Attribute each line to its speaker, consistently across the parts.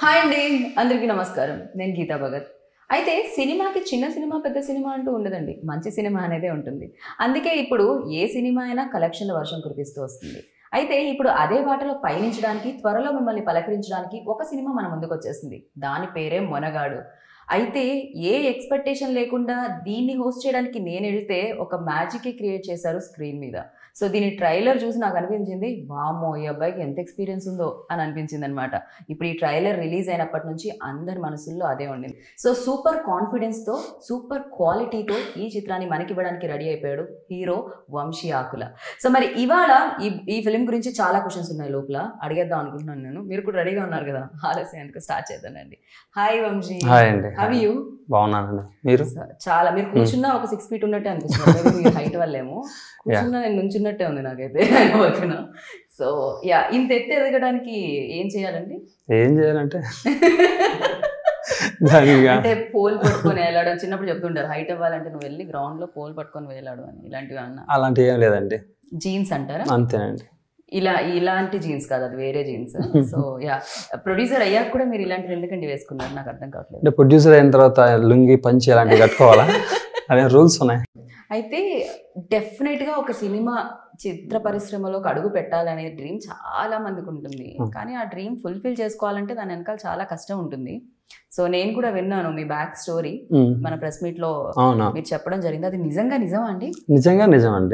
Speaker 1: Hi అండి అందరికీ నమస్కారం నేను గీతా భగత్ అయితే సినిమాకి చిన్న సినిమా పెద్ద సినిమా అంటూ ఉండదండి మంచి సినిమా అనేదే ఉంటుంది అందుకే ఇప్పుడు ఏ సినిమా అయినా కలెక్షన్ల వర్షం కురిపిస్తూ వస్తుంది అయితే ఇప్పుడు అదే బాటలో పయనించడానికి త్వరలో మిమ్మల్ని పలకరించడానికి ఒక సినిమా మన ముందుకు వచ్చేసింది దాని పేరే మొనగాడు అయితే ఏ ఎక్స్పెక్టేషన్ లేకుండా దీన్ని హోస్ట్ చేయడానికి నేను వెళ్తే ఒక మ్యాజిక్ క్రియేట్ చేశారు స్క్రీన్ మీద సో దీని ట్రైలర్ చూసి నాకు అనిపించింది వామ్మో ఈ అబ్బాయికి ఎంత ఎక్స్పీరియన్స్ ఉందో అని అనిపించింది అనమాట ఇప్పుడు ఈ ట్రైలర్ రిలీజ్ అయినప్పటి నుంచి అందరి మనసుల్లో అదే ఉండింది సో సూపర్ కాన్ఫిడెన్స్తో సూపర్ క్వాలిటీతో ఈ చిత్రాన్ని మనకి ఇవ్వడానికి రెడీ అయిపోయాడు హీరో వంశీ ఆకుల సో మరి ఇవాళ ఈ ఈ ఫిలిం గురించి చాలా క్వశ్చన్స్ ఉన్నాయి లోపల అడిగేద్దాం అనుకుంటున్నాను నేను మీరు కూడా రెడీగా ఉన్నారు కదా ఆలస్యం ఎందుకు స్టార్ట్ చేద్దానండి హాయ్ వంశీ
Speaker 2: హాయ్ అండి
Speaker 1: హవ్ యూ
Speaker 2: బాగున్నానండి మీరు
Speaker 1: చాలా మీరు కూర్చున్నా ఒక సిక్స్ ఫీట్ ఉన్నట్టే అనిపిస్తుంది మీ హైట్ వల్లేమో కూర్చున్నా నేను నుంచున్నట్టే ఉంది నాకైతే పక్కన సో యా ఇంత ఎత్తు ఎదగడానికి ఏం చేయాలండి
Speaker 2: ఏం చేయాలంటే దానిగా
Speaker 1: అంటే పోల్ పట్టుకొని వేలాడడం చిన్నప్పుడు చెప్తుంటారు హైట్ అవ్వాలంటే నువ్వు వెళ్ళి గ్రౌండ్ లో పోల్ పట్టుకొని వేలాడు అని ఇలాంటివి అన్న
Speaker 2: అలాంటి ఏం లేదండి
Speaker 1: జీన్స్ అంటారా
Speaker 2: అంతేనండి
Speaker 1: ఇలా ఇలాంటి జీన్స్ కాదు అది వేరే జీన్స్ సో యా ప్రొడ్యూసర్ అయ్యాక కూడా మీరు ఇలాంటివి ఎందుకండి వేసుకున్నారు నాకు అర్థం కావట్లేదు
Speaker 2: అంటే ప్రొడ్యూసర్ అయిన తర్వాత లుంగి పంచి అలాంటివి కట్టుకోవాలా అనే రూల్స్ ఉన్నాయి
Speaker 1: అయితే డెఫినెట్ గా ఒక సినిమా చిత్ర పరిశ్రమలోకి అడుగు పెట్టాలనే డ్రీమ్ చాలా మందికి ఉంటుంది
Speaker 2: Hmm.
Speaker 1: కానీ ఆ డ్రీమ్ ఫుల్ఫిల్ చేసుకోవాలంటే దాని వెనకాల చాలా కష్టం ఉంటుంది సో నేను కూడా విన్నాను మీ బ్యాక్ స్టోరీ
Speaker 2: ఉమ్,
Speaker 1: మన ప్రెస్ మీట్ లో
Speaker 2: అవునా
Speaker 1: మీరు చెప్పడం జరిగింది అది నిజంగా నిజమా అండి
Speaker 2: నిజంగా నిజం అండి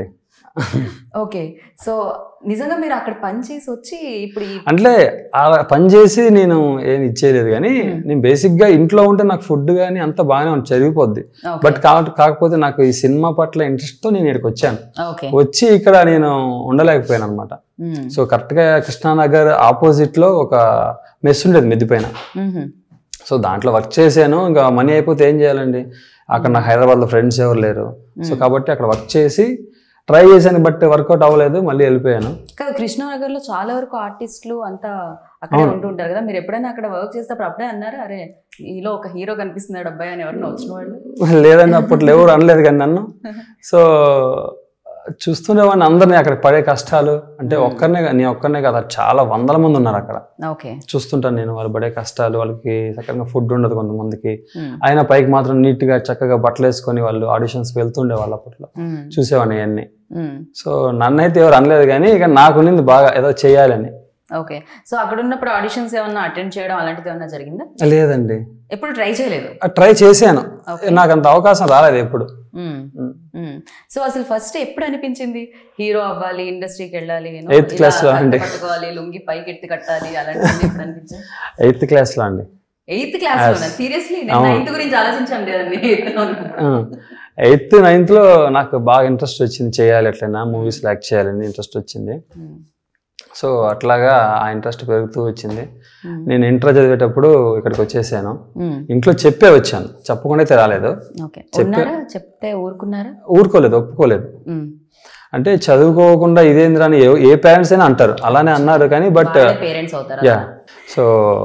Speaker 1: ఓకే సో నిజంగా మీరు అక్కడ పని చేసి వచ్చి ఇప్పుడు ఈ
Speaker 2: అంటే ఆ పని చేసి నేను ఏమి ఇచ్చేయలేదు కానీ
Speaker 1: Hmm.
Speaker 2: నేను బేసిక్ గా ఇంట్లో ఉంటే నాకు ఫుడ్ కానీ అంత బాగానే ఉంది చదివిపోద్ది
Speaker 1: Okay.
Speaker 2: బట్ కా- కాకపోతే నాకు ఈ సినిమా పట్ల ఇంట్రెస్ట్ తో నేను ఇక్కడికి వచ్చాను
Speaker 1: ఓకే
Speaker 2: వచ్చి ఇక్కడ నేను ఉండలేకపోయాను అనమాట
Speaker 1: మ్మ్.
Speaker 2: సో కరెక్ట్ గా కృష్ణానగర్ ఆపోజిట్ లో ఒక మెస్ ఉండేది మిద్ది పైన
Speaker 1: మ్మ్.
Speaker 2: సో దాంట్లో వర్క్ చేశాను ఇంకా మనీ అయిపోతే ఏం చేయాలండి అక్కడ నాకు హైదరాబాద్లో ఫ్రెండ్స్ ఎవరు లేరు సో
Speaker 1: మ్మ్.
Speaker 2: కాబట్టి అక్కడ వర్క్ చేసి ట్రై చేశాను బట్ వర్కౌట్ అవ్వలేదు మళ్ళీ వెళ్ళిపోయాను
Speaker 1: కాదు కృష్ణానగర్ లో చాలా వరకు ఆర్టిస్టులు అంతా అక్కడే
Speaker 2: అవును.
Speaker 1: ఉంటుంటారు కదా మీరు ఎప్పుడైనా అక్కడ వర్క్ చేసేటప్పుడు అప్పుడే అన్నారు అరే ఈలో ఒక హీరో కనిపిస్తున్నాడు అబ్బాయి అని ఎవరైనా వచ్చిన వాళ్ళు
Speaker 2: లేదండి అప్పట్లో ఎవరు అనలేదు కానీ నన్ను సో చూస్తుండేవాడిని అందరినీ అక్కడ పడే కష్టాలు అంటే
Speaker 1: మ్మ్.
Speaker 2: ఒక్కరినే కా- నేను ఒక్కరినే కదా చాలా వందల మంది ఉన్నారు అక్కడ
Speaker 1: ఓకే
Speaker 2: చూస్తుంటాను నేను వాళ్ళు పడే కష్టాలు వాళ్ళకి సక్కగా ఫుడ్ ఉండదు కొంతమందికి అయినా పైకి మాత్రం నీట్గా చక్కగా బట్టలు వేసుకొని వాళ్ళు ఆడిషన్స్కి వెళ్తుండే వాళ్ళు అప్పట్లో చూసేవాడిని ఇవన్నీ సో నన్నైతే ఎవరు అనలేదు కానీ ఇక నాకు ఉన్నింది బాగా ఏదో చేయాలని
Speaker 1: ఓకే సో అక్కడ ఉన్నప్పుడు ఆడిషన్స్ ఏమన్నా అటెండ్ చేయడం అలాంటిది ఏమన్నా జరిగిందా
Speaker 2: లేదండి
Speaker 1: ఎప్పుడు ట్రై చేయలేదు
Speaker 2: ట్రై చేశాను
Speaker 1: Okay.
Speaker 2: నాకు అంత అవకాశం రాలేదు ఎప్పుడు
Speaker 1: మ్మ్.
Speaker 2: మ్మ్.
Speaker 1: మ్మ్. సో అసలు ఫస్ట్ ఎప్పుడు అనిపించింది హీరో అవ్వాలి ఇండస్ట్రీకి వెళ్ళాలి you know,
Speaker 2: Eighth
Speaker 1: ఇలా
Speaker 2: class లో
Speaker 1: కట్ట
Speaker 2: అండి.
Speaker 1: పట్టుకోవాలి లుంగి పైకి ఎత్తి కట్టాలి అలాంటివి ఎప్పుడు అనిపించింది
Speaker 2: ఎయిత్ క్లాస్లో అండి
Speaker 1: ఎయిత్ క్లాస్
Speaker 2: Yes.
Speaker 1: లోనా సీరియస్లీ నేను
Speaker 2: అవును.
Speaker 1: నైన్త్ గురించి ఆలోచించాను లేదండి ఎయిత్ లో ఉన్నప్పుడు.
Speaker 2: ఎయిత్ నైన్త్లో నాకు బాగా ఇంట్రెస్ట్ వచ్చింది చేయాలి ఎట్లయినా మూవీస్లో యాక్ట్ చేయాలని ఇంట్రెస్ట్ వచ్చింది
Speaker 1: మ్మ్.
Speaker 2: సో అట్లాగా ఆ ఇంట్రెస్ట్ పెరుగుతూ వచ్చింది
Speaker 1: మ్మ్.
Speaker 2: నేను ఇంటర్ చదివేటప్పుడు ఇక్కడికి వచ్చేసాను
Speaker 1: మ్మ్.
Speaker 2: ఇంట్లో చెప్పే వచ్చాను చెప్పకుండా అయితే రాలేదు
Speaker 1: ఓకే
Speaker 2: చెప్పా-
Speaker 1: ఉన్నారా చెప్తే ఊరుకున్నారా
Speaker 2: ఊరుకోలేదు ఒప్పుకోలేదు
Speaker 1: మ్మ్.
Speaker 2: అంటే చదువుకోకుండా ఇదేంద్రా అని ఏ- ఏ పేరెంట్స్ అయినా అంటారు అలానే అన్నారు కానీ బట్
Speaker 1: పేరెంట్స్ అవుతారా
Speaker 2: యా సో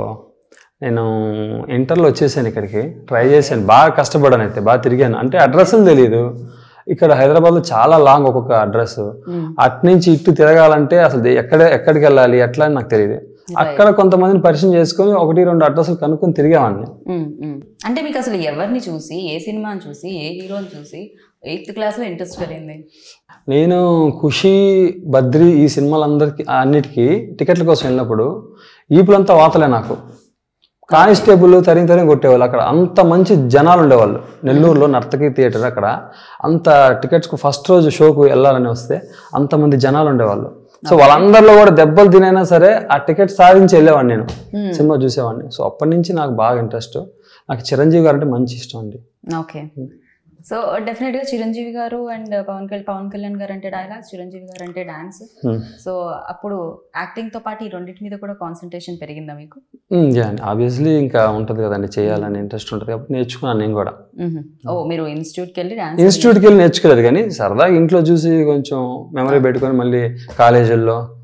Speaker 2: నేను ఇంటర్లో వచ్చేసాను ఇక్కడికి ట్రై చేశాను బాగా కష్టపడాను అయితే బాగా తిరిగాను అంటే అడ్రస్లు తెలియదు ఇక్కడ హైదరాబాద్లో చాలా లాంగ్ ఒక్కొక్క అడ్రస్
Speaker 1: మ్మ్.
Speaker 2: అటు నుంచి ఇటు తిరగాలంటే అసలు దే- ఎక్కడ ఎక్కడికి వెళ్ళాలి ఎట్లా అని నాకు తెలియదు అక్కడ కొంతమందిని పరిచయం చేసుకొని ఒకటి రెండు అడ్రస్లు కనుక్కొని తిరిగేవాడిని
Speaker 1: మ్మ్. మ్మ్. అంటే మీకు అసలు ఎవరిని చూసి ఏ సినిమాని చూసి ఏ హీరోని చూసి ఎయిత్ క్లాస్ లో ఇంట్రెస్ట్ కలిగింది
Speaker 2: నేను ఖుషి బద్రి ఈ సినిమాలందరికీ అన్నిటికీ టికెట్ల కోసం వెళ్ళినప్పుడు ఈపులంతా వాతలే నాకు కానిస్టేబుల్ తరిగి తరిగి కొట్టేవాళ్ళు అక్కడ అంత మంచి జనాలు ఉండేవాళ్ళు నెల్లూరులో నర్తకి థియేటర్ అక్కడ అంత టికెట్స్కు ఫస్ట్ రోజు షోకు వెళ్ళాలని వస్తే అంతమంది జనాలు ఉండేవాళ్ళు సో వాళ్ళందరిలో కూడా దెబ్బలు తినైనా సరే ఆ టికెట్ సాధించి వెళ్ళేవాడిని నేను
Speaker 1: మ్మ్.
Speaker 2: సినిమా చూసేవాడిని సో అప్పటి నుంచి నాకు బాగా ఇంట్రెస్ట్ నాకు చిరంజీవి గారు అంటే మంచి ఇష్టం అండి
Speaker 1: ఓకే సో డెఫినెట్ గా చిరంజీవి గారు అండ్ పవన్ కళ్యాణ్ పవన్ కళ్యాణ్ గారు అంటే డైలాగ్స్ చిరంజీవి గారు అంటే డాన్స్
Speaker 2: Hmm.
Speaker 1: సో అప్పుడు యాక్టింగ్ తో పాటు ఈ రెండింటి మీద కూడా కాన్సన్ట్రేషన్ పెరిగిందా మీకు
Speaker 2: ఆబ్వియస్లీ ఇంకా ఉంటుంది కదండి చేయాలని ఇంట్రెస్ట్ ఉంటుంది కాబట్టి నేర్చుకున్నాను నేను కూడా
Speaker 1: ఓ మీరు ఇన్స్టిట్యూట్కి వెళ్ళి డాన్స్
Speaker 2: ఇన్స్టిట్యూట్కి వెళ్ళి నేర్చుకోలేదు కానీ సరదాగా ఇంట్లో చూసి కొంచెం మెమరీ పెట్టుకొని మళ్ళీ కాలేజీల్లో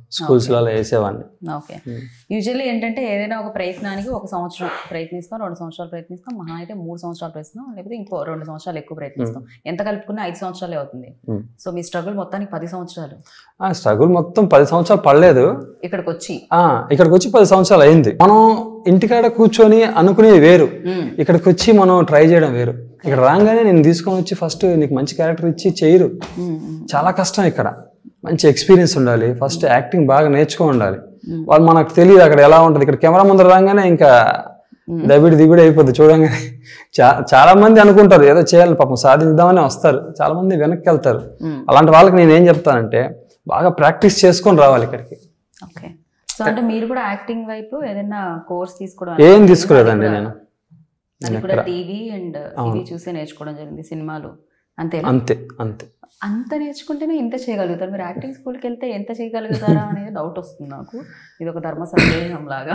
Speaker 2: స్కూల్స్లో అలా వేసేవాడిని
Speaker 1: ఓకే యూజువల్లీ ఏంటంటే ఏదైనా ఒక ప్రయత్నానికి ఒక సంవత్సరం ప్రయత్నిస్తాం రెండు సంవత్సరాలు ప్రయత్నిస్తాం మహా అయితే మూడు సంవత్సరాలు ప్రయత్నిస్తాం లేకపోతే ఇంకో రెండు సంవత్సరాలు ఎక్కువ ప్రయత్నిస్తాం ఎంత కలుపుకున్నా ఐదు సంవత్సరాలే అవుతుంది
Speaker 2: Hmm.
Speaker 1: సో మీ స్ట్రగుల్ మొత్తానికి పది సంవత్సరాలు
Speaker 2: ఆ స్ట్రగుల్ మొత్తం పది సంవత్సరాలు పడలేదు
Speaker 1: ఇక్కడికి వచ్చి
Speaker 2: ఆ, ఇక్కడికి వచ్చి పది సంవత్సరాలు అయింది మనం ఇంటికాడ కూర్చొని అనుకునేది వేరు
Speaker 1: Hmm.
Speaker 2: ఇక్కడికి వచ్చి మనం ట్రై చేయడం వేరు ఇక్కడ రాగానే నేను తీసుకొని వచ్చి ఫస్ట్ నీకు మంచి క్యారెక్టర్ ఇచ్చి చేయరు
Speaker 1: Hmm, hmm,
Speaker 2: చాలా కష్టం ఇక్కడ మంచి ఎక్స్పీరియన్స్ ఉండాలి ఫస్ట్ యాక్టింగ్ బాగా నేర్చుకో ఉండాలి
Speaker 1: Hmm.
Speaker 2: వాళ్ళు మనకు తెలియదు అక్కడ ఎలా ఉంటుంది ఇక్కడ కెమెరా ముందర రాగానే ఇంకా
Speaker 1: Hmm.
Speaker 2: దబిడి దిబిడి అయిపోద్ది చూడంగానే చా చాలా మంది అనుకుంటారు ఏదో చేయాలి పాపం సాధిద్దామని వస్తారు చాలా మంది వెనక్కి వెళ్తారు
Speaker 1: Hmm.
Speaker 2: అలాంటి వాళ్ళకి నేను ఏం చెప్తానంటే బాగా ప్రాక్టీస్ చేసుకొని రావాలి ఇక్కడికి
Speaker 1: ఓకే సో అంటే మీరు కూడా యాక్టింగ్ వైపు ఏదైనా కోర్స్ తీసుకోవడం
Speaker 2: ఏం తీసుకోలేదండి
Speaker 1: అది
Speaker 2: నేను
Speaker 1: కూడా- అది కూడా టీవీ అండ్ ఇవి చూసే నేర్చుకోవడం జరిగింది సినిమాలు అంతేనా
Speaker 2: అంతే అంతే
Speaker 1: అంత నేర్చుకుంటేనే ఇంత చేయగలుగుతారు మీరు యాక్టింగ్ స్కూల్కి వెళ్తే ఎంత చేయగలుగుతారా అనేది డౌట్ వస్తుంది నాకు ఇది ఒక ధర్మ సందేహం లాగా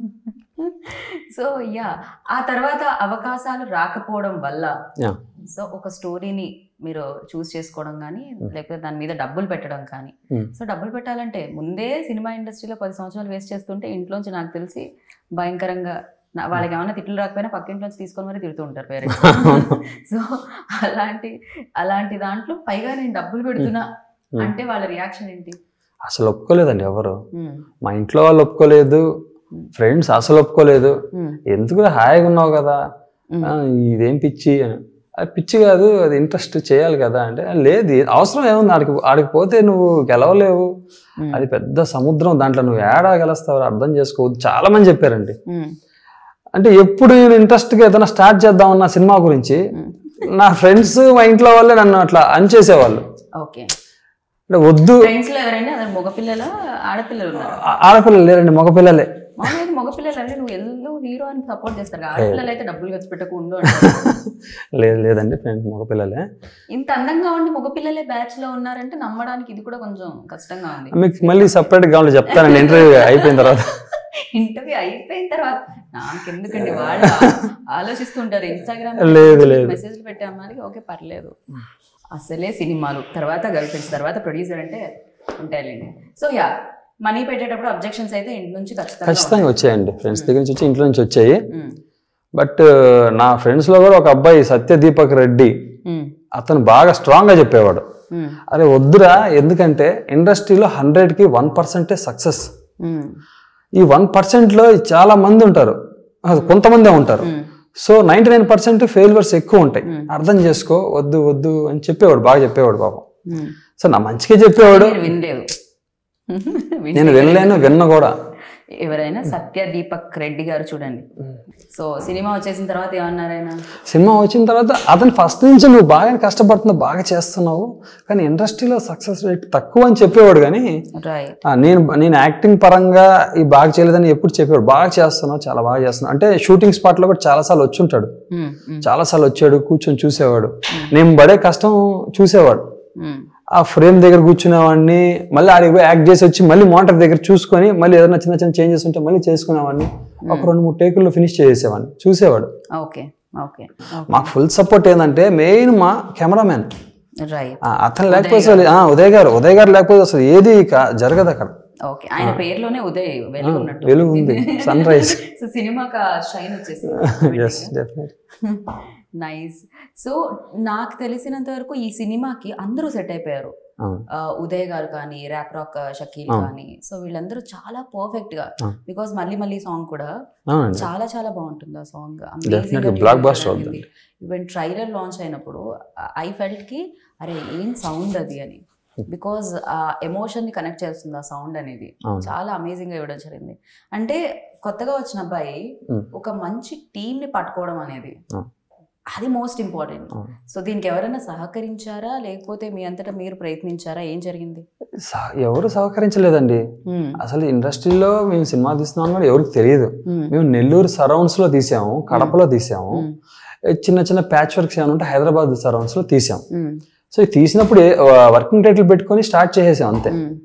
Speaker 1: సో యా ఆ తర్వాత అవకాశాలు రాకపోవడం వల్ల
Speaker 2: Yeah.
Speaker 1: సో ఒక స్టోరీని మీరు చూస్ చేసుకోవడం కానీ లేకపోతే దాని మీద డబ్బులు పెట్టడం కానీ
Speaker 2: Hmm.
Speaker 1: సో డబ్బులు పెట్టాలంటే ముందే సినిమా ఇండస్ట్రీలో పది సంవత్సరాలు వేస్ట్ చేస్తుంటే ఇంట్లోంచి నాకు తెలిసి భయంకరంగా నా- వాళ్ళకి ఏమైనా తిట్లు రాకపోయినా పక్కింట్లోంచి తీసుకొని మరి తిడుతూ ఉంటారు పేరెంట్స్ సో అలాంటి అలాంటి దాంట్లో పైగా నేను డబ్బులు పెడుతున్నా
Speaker 2: Hmm.
Speaker 1: అంటే వాళ్ళ రియాక్షన్ ఏంటి
Speaker 2: అసలు ఒప్పుకోలేదండి ఎవరు
Speaker 1: Hmm.
Speaker 2: మా ఇంట్లో వాళ్ళు ఒప్పుకోలేదు
Speaker 1: Hmm.
Speaker 2: ఫ్రెండ్స్ అసలు ఒప్పుకోలేదు
Speaker 1: Hmm.
Speaker 2: ఎందుకు హాయిగా ఉన్నావు కదా
Speaker 1: Hmm.
Speaker 2: ఆ, ఇదేం పిచ్చి అని అది పిచ్చి కాదు అది ఇంట్రెస్ట్ చేయాలి కదా అంటే లేదు అవసరం ఏముంది ఆడికి ఆడికి పోతే నువ్వు గెలవలేవు
Speaker 1: Hmm.
Speaker 2: అది పెద్ద సముద్రం దాంట్లో నువ్వు ఏడా గెలుస్తావు అర్థం చేసుకోవద్దు చాలా మంది చెప్పారండి
Speaker 1: Hmm.
Speaker 2: అంటే ఎప్పుడు నేను ఇంట్రెస్ట్గా ఏదైనా స్టార్ట్ చేద్దామన్న సినిమా గురించి
Speaker 1: Hmm.
Speaker 2: నా ఫ్రెండ్స్ మా ఇంట్లో వాళ్ళే నన్ను అట్లా అనిచేసేవాళ్ళు
Speaker 1: ఓకే
Speaker 2: అంటే వద్దు
Speaker 1: ఫ్రెండ్స్ లో ఎవరైనా అదే మగపిల్లల ఆడపిల్లలు ఉన్నారు
Speaker 2: ఆ- ఆడపిల్లలు లేరండి మగపిల్లలే
Speaker 1: మామూలుగా మగపిల్లలు అంటే నువ్వు ఎల్లు హీరో అని సపోర్ట్ చేస్తారు కదా. ఆడపిల్లలు అయితే డబ్బులు ఖర్చు పెట్టకు ఉండు అంటారు
Speaker 2: లేదు లేదండి ఫ్రెండ్స్ మగపిల్లలే
Speaker 1: ఇంత అందంగా ఉండి మగపిల్లలే బ్యాచ్ లో ఉన్నారంటే నమ్మడానికి ఇది కూడా కొంచెం కష్టంగా ఉంది
Speaker 2: మీకు మళ్ళీ సపరేట్గా కావాలి చెప్తానండి ఇంటర్వ్యూ అయిపోయిన తర్వాత
Speaker 1: ఇంటర్వ్యూ అయిపోయిన తర్వాత నాకెందుకండి వాళ్ళు ఆలోచిస్తుంటారు ఇన్స్టాగ్రామ్
Speaker 2: లేదు, లేదు.
Speaker 1: మెసేజ్లు పెట్టామని ఓకే పర్లేదు అసలే సినిమాలు తర్వాత గర్ల్ ఫ్రెండ్స్ తర్వాత ప్రొడ్యూసర్ అంటే ఉంటాయండి సో యా మనీ పెట్టేటప్పుడు అబ్జెక్షన్స్ అయితే ఇంటి నుంచి ఖచ్చితంగా
Speaker 2: ఖచ్చితంగా వచ్చాయండి ఫ్రెండ్స్ దగ్గర నుంచి వచ్చి ఇంట్లో నుంచి వచ్చాయి
Speaker 1: ఉంటాయి. ఉమ్,
Speaker 2: బట్ నా ఫ్రెండ్స్లో కూడా ఒక అబ్బాయి సత్యదీపక్ రెడ్డి
Speaker 1: ఉమ్,
Speaker 2: అతను బాగా స్ట్రాంగ్గా చెప్పేవాడు
Speaker 1: ఉమ్,
Speaker 2: అరే వద్దురా ఎందుకంటే ఇండస్ట్రీలో హండ్రెడ్కి వన్ పర్సెంటే సక్సెస్
Speaker 1: ఉమ్,
Speaker 2: ఈ వన్ పర్సెంట్లో చాలా మంది ఉంటారు అది కొంతమందే ఉంటారు
Speaker 1: um,
Speaker 2: so ninety nine percent failures ఎక్కువ ఉంటాయి
Speaker 1: Hmm.
Speaker 2: అర్థం చేసుకో వద్దు వద్దు అని చెప్పేవాడు బాగా చెప్పేవాడు పాపం
Speaker 1: ఉమ్.
Speaker 2: సో నా మంచిగా చెప్పేవాడు
Speaker 1: మీరు వినలేదు
Speaker 2: నేను వినలేను విన్న కూడా
Speaker 1: ఎవరైనా సత్య దీపక్ రెడ్డి గారు చూడండి సో సినిమా వచ్చేసిన తర్వాత ఏమన్నారు ఆయన
Speaker 2: సినిమా వచ్చిన తర్వాత అతను ఫస్ట్ నుంచి నువ్వు బాగా కష్టపడుతున్నావు బాగా చేస్తున్నావు కానీ ఇండస్ట్రీలో సక్సెస్ రేట్ తక్కువ అని చెప్పేవాడు కానీ
Speaker 1: రైట్
Speaker 2: ఆ, నేను నేను యాక్టింగ్ పరంగా ఈ బాగా చేయలేదని ఎప్పుడు చెప్పేవాడు బాగా చేస్తున్నావు చాలా బాగా చేస్తున్నావు అంటే షూటింగ్ స్పాట్లో కూడా చాలాసార్లు వచ్చి ఉంటాడు చాలాసార్లు వచ్చాడు కూర్చొని చూసేవాడు నేను పడే కష్టం చూసేవాడు ఆ ఫ్రేమ్ దగ్గర కూర్చునేవాడిని మళ్ళీ ఆడికి పోయి యాక్ట్ చేసి వచ్చి మళ్ళీ మోటార్ దగ్గర చూసుకొని మళ్ళీ ఏదైనా చిన్న చిన్న చేంజెస్ ఉంటే మళ్ళీ చేసుకునేవాడిని ఒక రెండు మూడు టేకుల్లో ఫినిష్ చేసేవాడిని చూసేవాడు
Speaker 1: ఓకే ఓకే
Speaker 2: మాకు ఫుల్ సపోర్ట్ ఏంటంటే మెయిన్ మా కెమెరామెన్
Speaker 1: రైట్
Speaker 2: అతను లేకపోతే అసలు ఆ, ఉదయ్ గారు ఉదయ్ గారు లేకపోతే అసలు ఏది కా- జరగదు అక్కడ
Speaker 1: ఓకే ఆయన పేరులోనే ఉదయ్ వెలుగు ఉన్నట్టు
Speaker 2: వెలుగు ఉంది సన్ రైజ్
Speaker 1: సో సినిమాకి షైన్ వచ్చేసింది
Speaker 2: ఎస్ డెఫినెట్
Speaker 1: నైస్ సో నాకు తెలిసినంత వరకు ఈ సినిమాకి అందరూ సెట్ అయిపోయారు ఆ, ఉదయ్ గారు కానీ ర్యాప్ రాక్ షకీల్
Speaker 2: అవును.
Speaker 1: కానీ సో వీళ్ళందరూ చాలా పర్ఫెక్ట్ గా
Speaker 2: అవును.
Speaker 1: బికాస్ మళ్ళీ మళ్ళీ సాంగ్ కూడా
Speaker 2: అవునండి
Speaker 1: చాలా చాలా బాగుంటుంది ఆ సాంగ్
Speaker 2: Definitely block buster అవుతుంది.
Speaker 1: ఈవెన్ ట్రైలర్ లాంచ్ అయినప్పుడు ఐ ఫెల్ట్ కి అరే ఏం సౌండ్ అది అని బికాజ్ ఆ ఎమోషన్ ని కనెక్ట్ చేస్తుంది ఆ సౌండ్ అనేది
Speaker 2: అవును.
Speaker 1: చాలా అమేజింగ్ గా ఇవ్వడం జరిగింది అంటే కొత్తగా వచ్చిన అబ్బాయి
Speaker 2: Hmm.
Speaker 1: ఒక మంచి టీం ని పట్టుకోవడం అనేది
Speaker 2: అవును.
Speaker 1: అది మోస్ట్ ఇంపార్టెంట్
Speaker 2: అవును.
Speaker 1: సో దీనికి ఎవరైనా సహకరించారా లేకపోతే మీ అంతటా మీరు ప్రయత్నించారా ఏం జరిగింది
Speaker 2: సహ- ఎవరు సహకరించలేదండి అసలు ఇండస్ట్రీలో మేము సినిమా తీస్తున్నాం కూడా ఎవరికి తెలియదు మేము నెల్లూరు సరౌండ్స్ లో తీసాము కడపలో తీసాము ఏ చిన్న చిన్న ప్యాచ్ వర్క్స్ ఏమైనా ఉంటే హైదరాబాద్ సరౌండ్స్ లో తీసాం సో ఇది తీసినప్పుడు వర్కింగ్ టైటిల్ పెట్టుకొని స్టార్ట్ చేసేసాం అంతే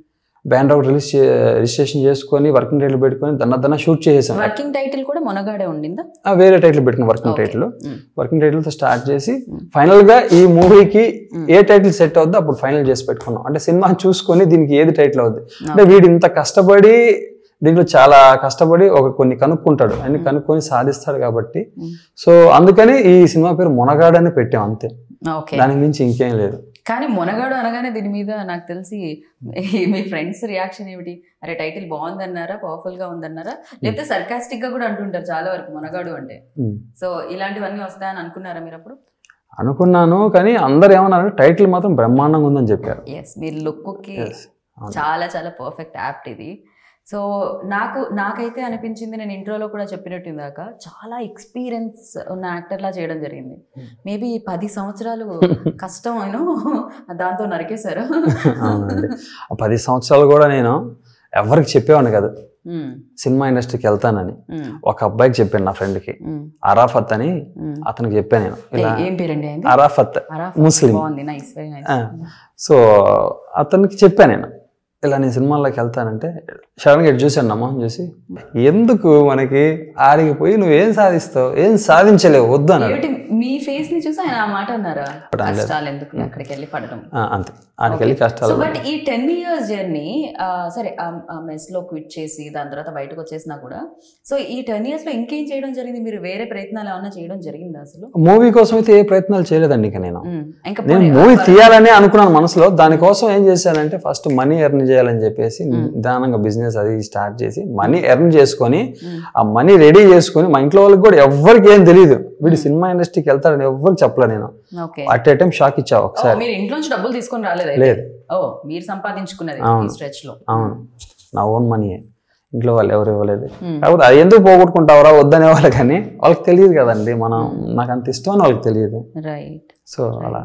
Speaker 2: బ్యానర్ ఒకటి రిలీజ్ రిజిస్ట్రేషన్ చేసుకొని వర్కింగ్ టైటిల్ పెట్టుకొని దన్న దన్న షూట్ చేసేసాను
Speaker 1: వర్కింగ్ టైటిల్ కూడా మొనగాడే ఉండిందా
Speaker 2: ఆ, వేరే టైటిల్ పెట్టుకుని working
Speaker 1: Okay.
Speaker 2: Title
Speaker 1: Mm.
Speaker 2: Working టైటిల్తో స్టార్ట్ చేసి
Speaker 1: Mm.
Speaker 2: ఫైనల్ గా ఈ మూవీకి
Speaker 1: Mm.
Speaker 2: ఏ టైటిల్ సెట్ అవుద్దో అప్పుడు ఫైనల్ చేసి పెట్టుకున్నాం అంటే సినిమా చూసుకొని దీనికి ఏది టైటిల్ అవుద్ది అంటే వీడు ఇంత కష్టపడి దీంట్లో చాలా కష్టపడి ఒక కొన్ని కనుక్కుంటాడు అన్ని కనుక్కొని సాధిస్తాడు కాబట్టి
Speaker 1: Mm.
Speaker 2: సో అందుకని ఈ సినిమా పేరు మునగాడని పెట్టాం అంతే
Speaker 1: ఓకే
Speaker 2: దానికి మించి ఇంకేం లేదు
Speaker 1: కానీ మొనగాడు అనగానే దీని మీద నాకు తెలిసి ఈ- మీ ఫ్రెండ్స్ రియాక్షన్ ఏమిటి అరే టైటిల్ బాగుందన్నారా పవర్ఫుల్ గా ఉందన్నారా లేకపోతే సర్కాస్టిక్ గా కూడా అంటుంటారు చాలా వరకు మొనగాడు అంటే
Speaker 2: Mm.
Speaker 1: సో ఇలాంటివన్నీ వస్తాయని అనుకున్నారా మీరు అప్పుడు
Speaker 2: అనుకున్నాను కానీ అందరు ఏమన్నారంటే టైటిల్ మాత్రం బ్రహ్మాండంగా ఉందని చెప్పారు
Speaker 1: ఎస్ మీరు లుక్కి
Speaker 2: Yes. అవును.
Speaker 1: చాలా చాలా పర్ఫెక్ట్ యాప్ట్ ఇది సో నాకు నాకైతే అనిపించింది నేను ఇంట్రోలో కూడా చెప్పినట్టు ఇందాక చాలా ఎక్స్పీరియన్స్ ఉన్న యాక్టర్లా చేయడం జరిగింది మేబీ పది సంవత్సరాలు కష్టం అయినా దాంతో నరికేశారు
Speaker 2: అవునండి ఆ పది సంవత్సరాలు కూడా నేను ఎవరికి చెప్పేవాడిని కాదు
Speaker 1: మ్మ్.
Speaker 2: సినిమా ఇండస్ట్రీకి వెళ్తానని
Speaker 1: మ్మ్.
Speaker 2: ఒక అబ్బాయికి చెప్పాను నా ఫ్రెండ్కి
Speaker 1: మ్మ్.
Speaker 2: అరాఫత్ అని
Speaker 1: మ్మ్.
Speaker 2: అతనికి చెప్పాను నేను ఇలా
Speaker 1: ఏ- ఏం పేరండి అయింది
Speaker 2: అరాఫత్
Speaker 1: అరాఫ్
Speaker 2: ముస్లిం.
Speaker 1: బాగుంది నైస్ వెరీ నైస్
Speaker 2: ఆ. సో అతనికి చెప్పాను నేను ఇలా నేను సినిమాల్లోకి వెళ్తానంటే సడన్గా ఇటు చూశాను నా మొహం చూసి ఎందుకు మనకి ఆడికి పోయి నువ్వేం సాధిస్తావు ఏం సాధించలేవు వద్దు అన్నాడు
Speaker 1: ఏమిటి మీ ఫేస్ ని చూసి ఆయన ఆ మాట అన్నారా
Speaker 2: అనలేదు.
Speaker 1: కష్టాలు ఎందుకు అక్కడికి వెళ్ళి పడడం
Speaker 2: ఆ, అంతే ఆడికి వెళ్ళి
Speaker 1: సో
Speaker 2: కష్టాలు
Speaker 1: బట్ ఈ టెన్ ఇయర్స్ జర్నీ సరే మెస్ లో క్విట్ చేసి దాని తర్వాత బయటకు వచ్చేసినా కూడా సో ఈ టెన్ ఇయర్స్ లో ఇంకేం చేయడం జరిగింది మీరు వేరే ప్రయత్నాలు ఏమన్నా చేయడం జరిగిందా అసలు
Speaker 2: మూవీ కోసం అయితే ఏ ప్రయత్నాలు చేయలేదండి ఇక నేను
Speaker 1: మ్మ్. ఇంకా
Speaker 2: నేను
Speaker 1: పోనీ-
Speaker 2: మూవీ తీయాలని అనుకున్నాను మనసులో దానికోసం ఏం చేశానంటే ఫస్ట్ మనీ ఎర్న్ చేయాలని చెప్పేసి
Speaker 1: మ్మ్.
Speaker 2: నిదానంగా బిజినెస్ అది స్టార్ట్ చేసి మనీ ఎర్న్ చేసుకొని
Speaker 1: మ్మ్.
Speaker 2: ఆ మనీ రెడీ చేసుకొని మా ఇంట్లో వాళ్ళకి కూడా ఎవ్వరికి ఏం తెలియదు వీడు సినిమా ఇండస్ట్రీకి వెళ్తాడని ఎవ్వరికి చెప్పలే నేను
Speaker 1: okay
Speaker 2: at a time shock ఇచ్చా
Speaker 1: ఓ,
Speaker 2: ఒకసారి
Speaker 1: మీరు ఇంట్లో నుంచి డబ్బులు తీసుకొని రాలేదు
Speaker 2: లేదు
Speaker 1: ఓ మీరు సంపాదించుకున్నది ఈ
Speaker 2: అవును.
Speaker 1: స్ట్రెచ్ లో
Speaker 2: అవును నా ఓన్ మనీ ఇంట్లో వాళ్ళు ఎవరు ఇవ్వలేదు
Speaker 1: మ్మ్.
Speaker 2: కాకపోతే అది ఎందుకు పోగొట్టుకుంటావరా వద్దనే వాళ్ళు కానీ వాళ్ళకి తెలియదు కదండి మనం నాకు అంత ఇష్టం అని వాళ్ళకి తెలియదు
Speaker 1: రైట్
Speaker 2: సో అలా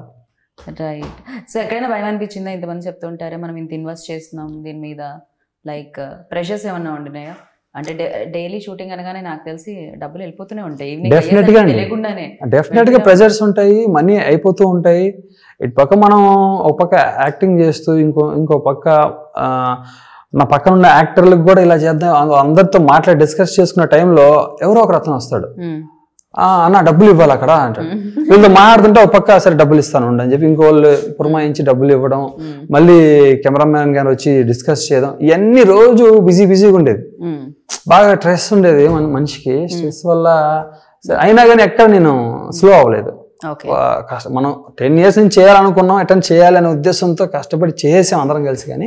Speaker 1: రైట్ సో ఎక్కడైనా భయం అనిపించిందా ఇంతమంది చెప్తుంటారే మనం ఇంత ఇన్వెస్ట్ చేస్తున్నాం దీని మీద లైక్ ప్రెషర్స్ ఏమన్నా ఉండినాయా అంటే డైలీ షూటింగ్ అనగానే నాకు తెలిసి డబ్బులు వెళ్ళిపోతూనే ఉంటాయి ఈవినింగ్
Speaker 2: Definitely గా అండి.
Speaker 1: తెలియకుండానే
Speaker 2: డెఫినెట్ గా ప్రెజర్స్ ఉంటాయి మనీ అయిపోతూ ఉంటాయి ఇటు పక్క మనం ఒక పక్క యాక్టింగ్ చేస్తూ ఇంకో ఇంకో పక్క ఆ, నా పక్కన ఉన్న యాక్టర్లకు కూడా ఇలా చేద్దాం అం- అందరితో మాట్లాడి డిస్కస్ చేసుకున్న టైంలో ఎవరో ఒక రత్నం వస్తాడు
Speaker 1: మ్మ్.
Speaker 2: "ఆ, అన్న డబ్బులు ఇవ్వాలి అక్కడ అంటాడు వీళ్ళతో మాట్లాడుతుంటే ఒక పక్క సరే డబ్బులు ఇస్తాను ఉండు" అని చెప్పి ఇంకో వాళ్ళు పురమాయించి డబ్బులు ఇవ్వడం
Speaker 1: మ్మ్.
Speaker 2: మళ్ళీ కెమెరామ్యాన్ గారు వచ్చి డిస్కస్ చేయడం ఇవన్నీ రోజు బిజీ బిజీగా ఉండేది
Speaker 1: మ్మ్.
Speaker 2: బాగా స్ట్రెస్ ఉండేది మన మనిషికి స్ట్రెస్ వల్ల సరే, అయినా కానీ ఎక్కడ నేను స్లో అవ్వలేదు
Speaker 1: ఓకే
Speaker 2: ఆ, కష్ట మనం టెన్ ఇయర్స్ నుంచి చేయాలనుకున్నాం అటెండ్ చేయాలనే ఉద్దేశంతో కష్టపడి చేసాం అందరం కలిసి కానీ